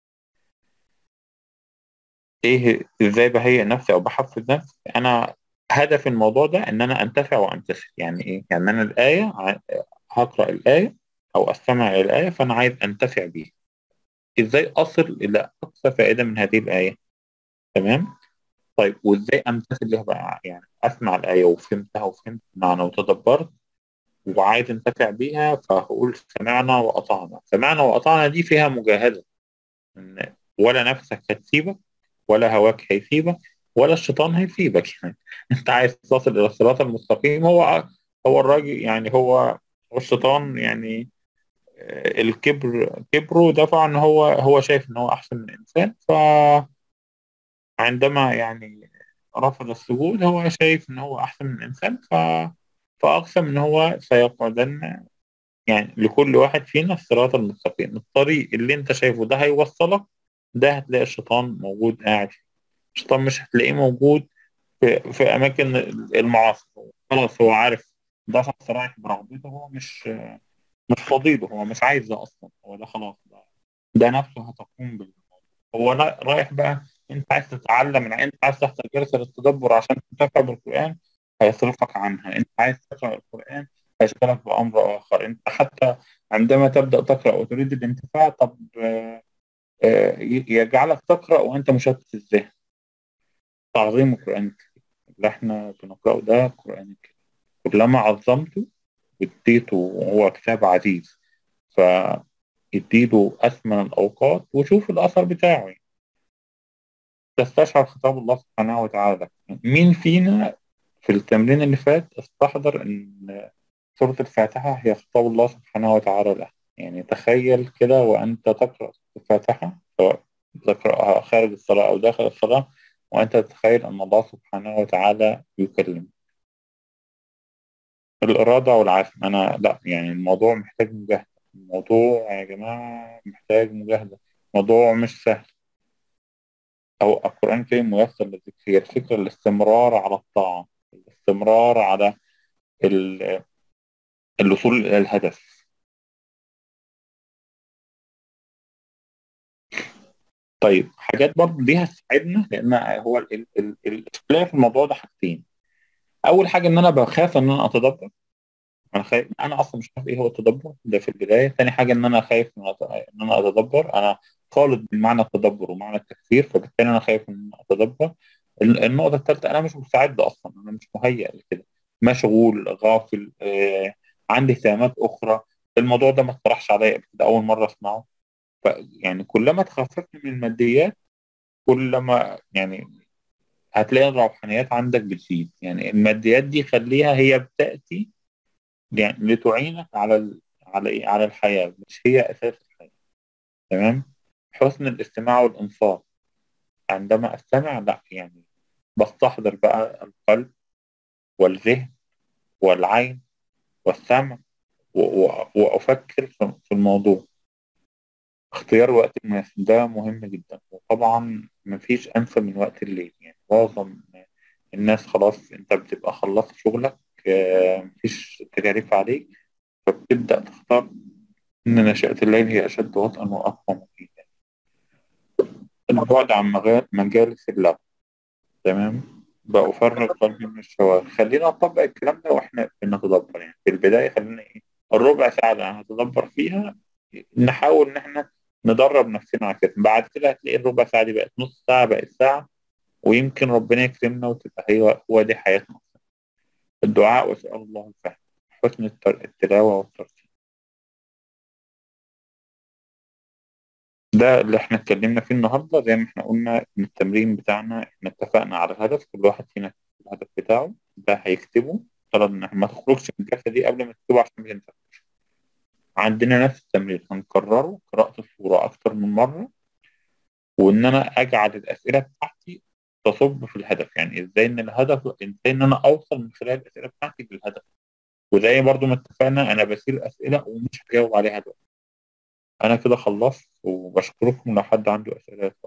ايه ازاي بهيئ نفسي او بحفز نفسي انا هدف الموضوع ده ان انا انتفع وامتثل يعني ايه يعني انا الايه هقرا الايه او استمع الى الايه فانا عايز انتفع بيها ازاي اصل الى اقصى فائده من هذه الايه تمام طيب وازاي امتثل لها بقى يعني اسمع الايه وفهمتها وفهمت المعنى وتدبرت وعايز انتفع بيها فهقول سمعنا واطعنا سمعنا واطعنا دي فيها مجاهده ان ولا نفسك هتسيبك ولا هواك هيسيبك ولا الشيطان هيسيبك يعني انت عايز تصل الى الصراط المستقيم هو هو الراجل يعني هو الشيطان يعني الكبر كبره دفع ان هو هو شايف ان هو احسن من الانسان ف عندما يعني رفض السجود هو شايف ان هو احسن من الانسان ف فاقسم ان هو سيقعدن يعني لكل واحد فينا الصراط المستقيم الطريق اللي انت شايفه ده هيوصلك ده هتلاقي الشيطان موجود قاعد فيه الشيطان مش هتلاقيه موجود في, في اماكن المعاصي خلاص هو عارف ده شخص رايح برغبته هو مش مش فضيله هو مش عايز ده اصلا هو ده خلاص ده, ده نفسه هتقوم بالموضوع هو رايح بقى انت عايز تتعلم انت عايز تحصل جلسه للتدبر عشان تنتفع بالقران هيصرفك عنها انت عايز تقرا القران هيشغلك بامر اخر انت حتى عندما تبدا تقرا وتريد الانتفاع طب يجعلك تقرا وانت مشتت الذهن تعظيم القران الكريم اللي احنا بنقراه ده القران الكريم كلما عظمته واديته وهو كتاب عزيز ف اديله أثمن الأوقات وشوف الأثر بتاعه يعني. تستشعر خطاب الله سبحانه وتعالى مين فينا في التمرين اللي فات استحضر إن سورة الفاتحة هي خطاب الله سبحانه وتعالى له يعني تخيل كده وأنت تقرأ الفاتحة سواء تقرأها خارج الصلاة أو داخل الصلاة وأنت تتخيل أن الله سبحانه وتعالى يكلم الإرادة والعزم أنا لا يعني الموضوع محتاج مجاهدة الموضوع يا جماعة محتاج مجاهدة موضوع مش سهل أو القرآن الكريم ميسر للذكر هي الفكرة الاستمرار على الطاعة الاستمرار على ال- الوصول إلى الهدف طيب حاجات برضه دي هتساعدنا لأن هو ال- ال- ال- الإشكالية في الموضوع ده حاجتين أول حاجة إن أنا بخاف إن أنا أتدبر انا خايف انا اصلا مش عارف ايه هو التدبر ده في البدايه ثاني حاجه ان انا خايف ان أت- إن انا اتدبر انا خالط بين معنى التدبر ومعنى التفسير فبالتالي انا خايف ان أنا اتدبر ال- النقطه الثالثه انا مش مستعد اصلا انا مش مهيئ لكده مشغول غافل آه عندي اهتمامات اخرى الموضوع ده ما اقترحش عليا قبل كده اول مره اسمعه ف يعني كلما تخففت من الماديات كلما يعني هتلاقي الروحانيات عندك بتزيد يعني الماديات دي خليها هي بتاتي يعني لتعينك على ال... على إيه؟ على الحياة مش هي أساس الحياة تمام حسن الاستماع والإنصات عندما أستمع لا يعني بستحضر بقى القلب والذهن والعين والسمع و... و... وأفكر في في الموضوع اختيار وقت مناسب ده مهم جدا وطبعا مفيش أنسب من وقت الليل يعني معظم الناس خلاص أنت بتبقى خلصت شغلك آه، مفيش تكاليف عليك فبتبدأ تختار إن نشأة الليل هي أشد وطئا وأقوى مقيتا البعد عن مغا- مجالس اللغو تمام بقى أفرغ قلبي من الشواغل خلينا نطبق الكلام ده وإحنا بنتدبر يعني في البداية خلينا إيه الربع ساعة اللي هنتدبر فيها نحاول إن إحنا ندرب نفسنا على كده بعد كده هتلاقي الربع ساعة دي بقت نص ساعة بقت ساعة ويمكن ربنا يكرمنا وتبقى هي هو دي حياتنا الدعاء وسؤال الله الفهم حسن التر- التلاوة والترتيب ده اللي احنا اتكلمنا فيه النهارده زي ما احنا قلنا ان التمرين بتاعنا احنا اتفقنا على الهدف كل واحد فينا يكتب الهدف بتاعه ده هيكتبه طلب ان ما تخرجش من الجلسه دي قبل ما تكتبه عشان ما تنساش عندنا نفس التمرين هنكرره قراءة الصورة أكتر من مرة وإن أنا أجعل الأسئلة بتاعتي تصب في الهدف يعني إزاي إن الهدف إزاي إن أنا أوصل من خلال الأسئلة بتاعتي للهدف وزي برضو ما اتفقنا أنا بسير أسئلة ومش هجاوب عليها دلوقتي أنا كده خلصت وبشكركم لو حد عنده أسئلة يتفضل.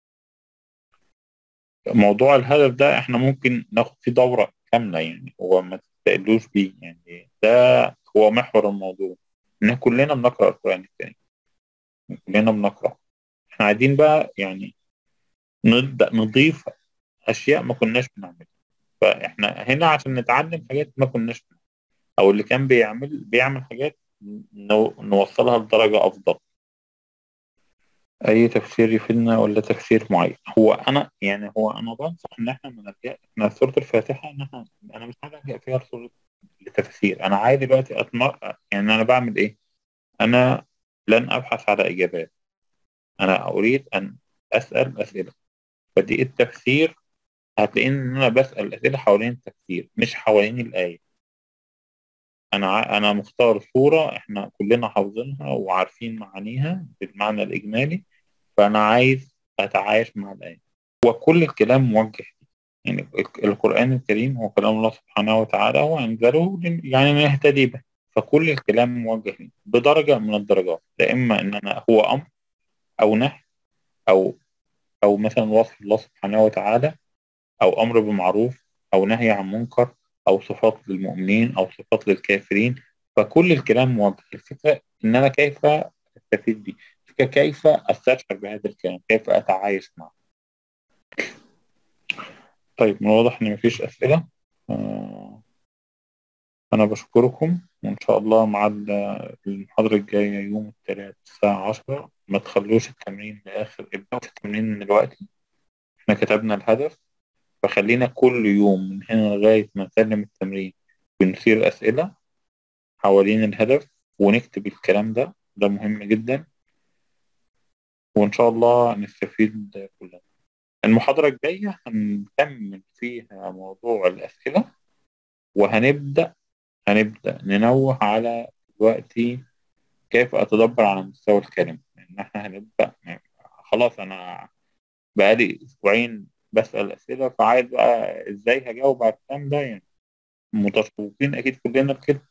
موضوع الهدف ده إحنا ممكن ناخد فيه دورة كاملة يعني هو ما تستقلوش بيه يعني ده هو محور الموضوع إن كلنا بنقرأ القرآن الكريم كلنا بنقرأ إحنا عايزين بقى يعني نبدأ نضيف أشياء ما كناش بنعملها فإحنا هنا عشان نتعلم حاجات ما كناش بنعملها أو اللي كان بيعمل بيعمل حاجات نو- نوصلها لدرجة أفضل أي تفسير يفيدنا ولا تفسير معين هو أنا يعني هو أنا بنصح إن إحنا ما نلجأ إحنا سورة الفاتحة إن إحنا أنا مش عايز ألجأ فيها لسورة لتفسير أنا عايز دلوقتي أتمر يعني أنا بعمل إيه؟ أنا لن أبحث على إجابات أنا أريد أن أسأل أسئلة فدي التفسير هتلاقي إن أنا بسأل أسئلة حوالين التفسير مش حوالين الآية أنا ع- أنا مختار صورة إحنا كلنا حافظينها وعارفين معانيها بالمعنى الإجمالي فأنا عايز أتعايش مع الآية وكل الكلام موجه يعني ال- القرآن الكريم هو كلام الله سبحانه وتعالى وأنزله لن- يعني نهتدي به فكل الكلام موجه لي بدرجة من الدرجات لا إما إن أنا هو أمر أو نهي أو أو مثلا وصف الله سبحانه وتعالى أو أمر بمعروف أو نهي عن منكر أو صفات للمؤمنين أو صفات للكافرين فكل الكلام موجه الفكرة إن أنا كيف أستفيد بيه الفكرة كيف أستشعر بهذا الكلام كيف أتعايش معه طيب من الواضح إن مفيش أسئلة آه، أنا بشكركم وإن شاء الله مع ال- المحاضرة الجاية يوم الثلاث الساعة عشرة ما تخلوش التمرين لآخر ابدأوا في التمرين من دلوقتي إحنا كتبنا الهدف فخلينا كل يوم من هنا لغاية ما نسلم التمرين بنثير أسئلة حوالين الهدف ونكتب الكلام ده ده مهم جدا وإن شاء الله نستفيد كلنا المحاضرة الجاية هنكمل فيها موضوع الأسئلة وهنبدأ هنبدأ ننوه على دلوقتي كيف أتدبر على مستوى الكلمة إن إحنا هنبدأ خلاص أنا بقالي أسبوعين بسأل أسئلة فعايز بقى إزاي هجاوب على الكلام ده يعني متشوقين أكيد كلنا بكده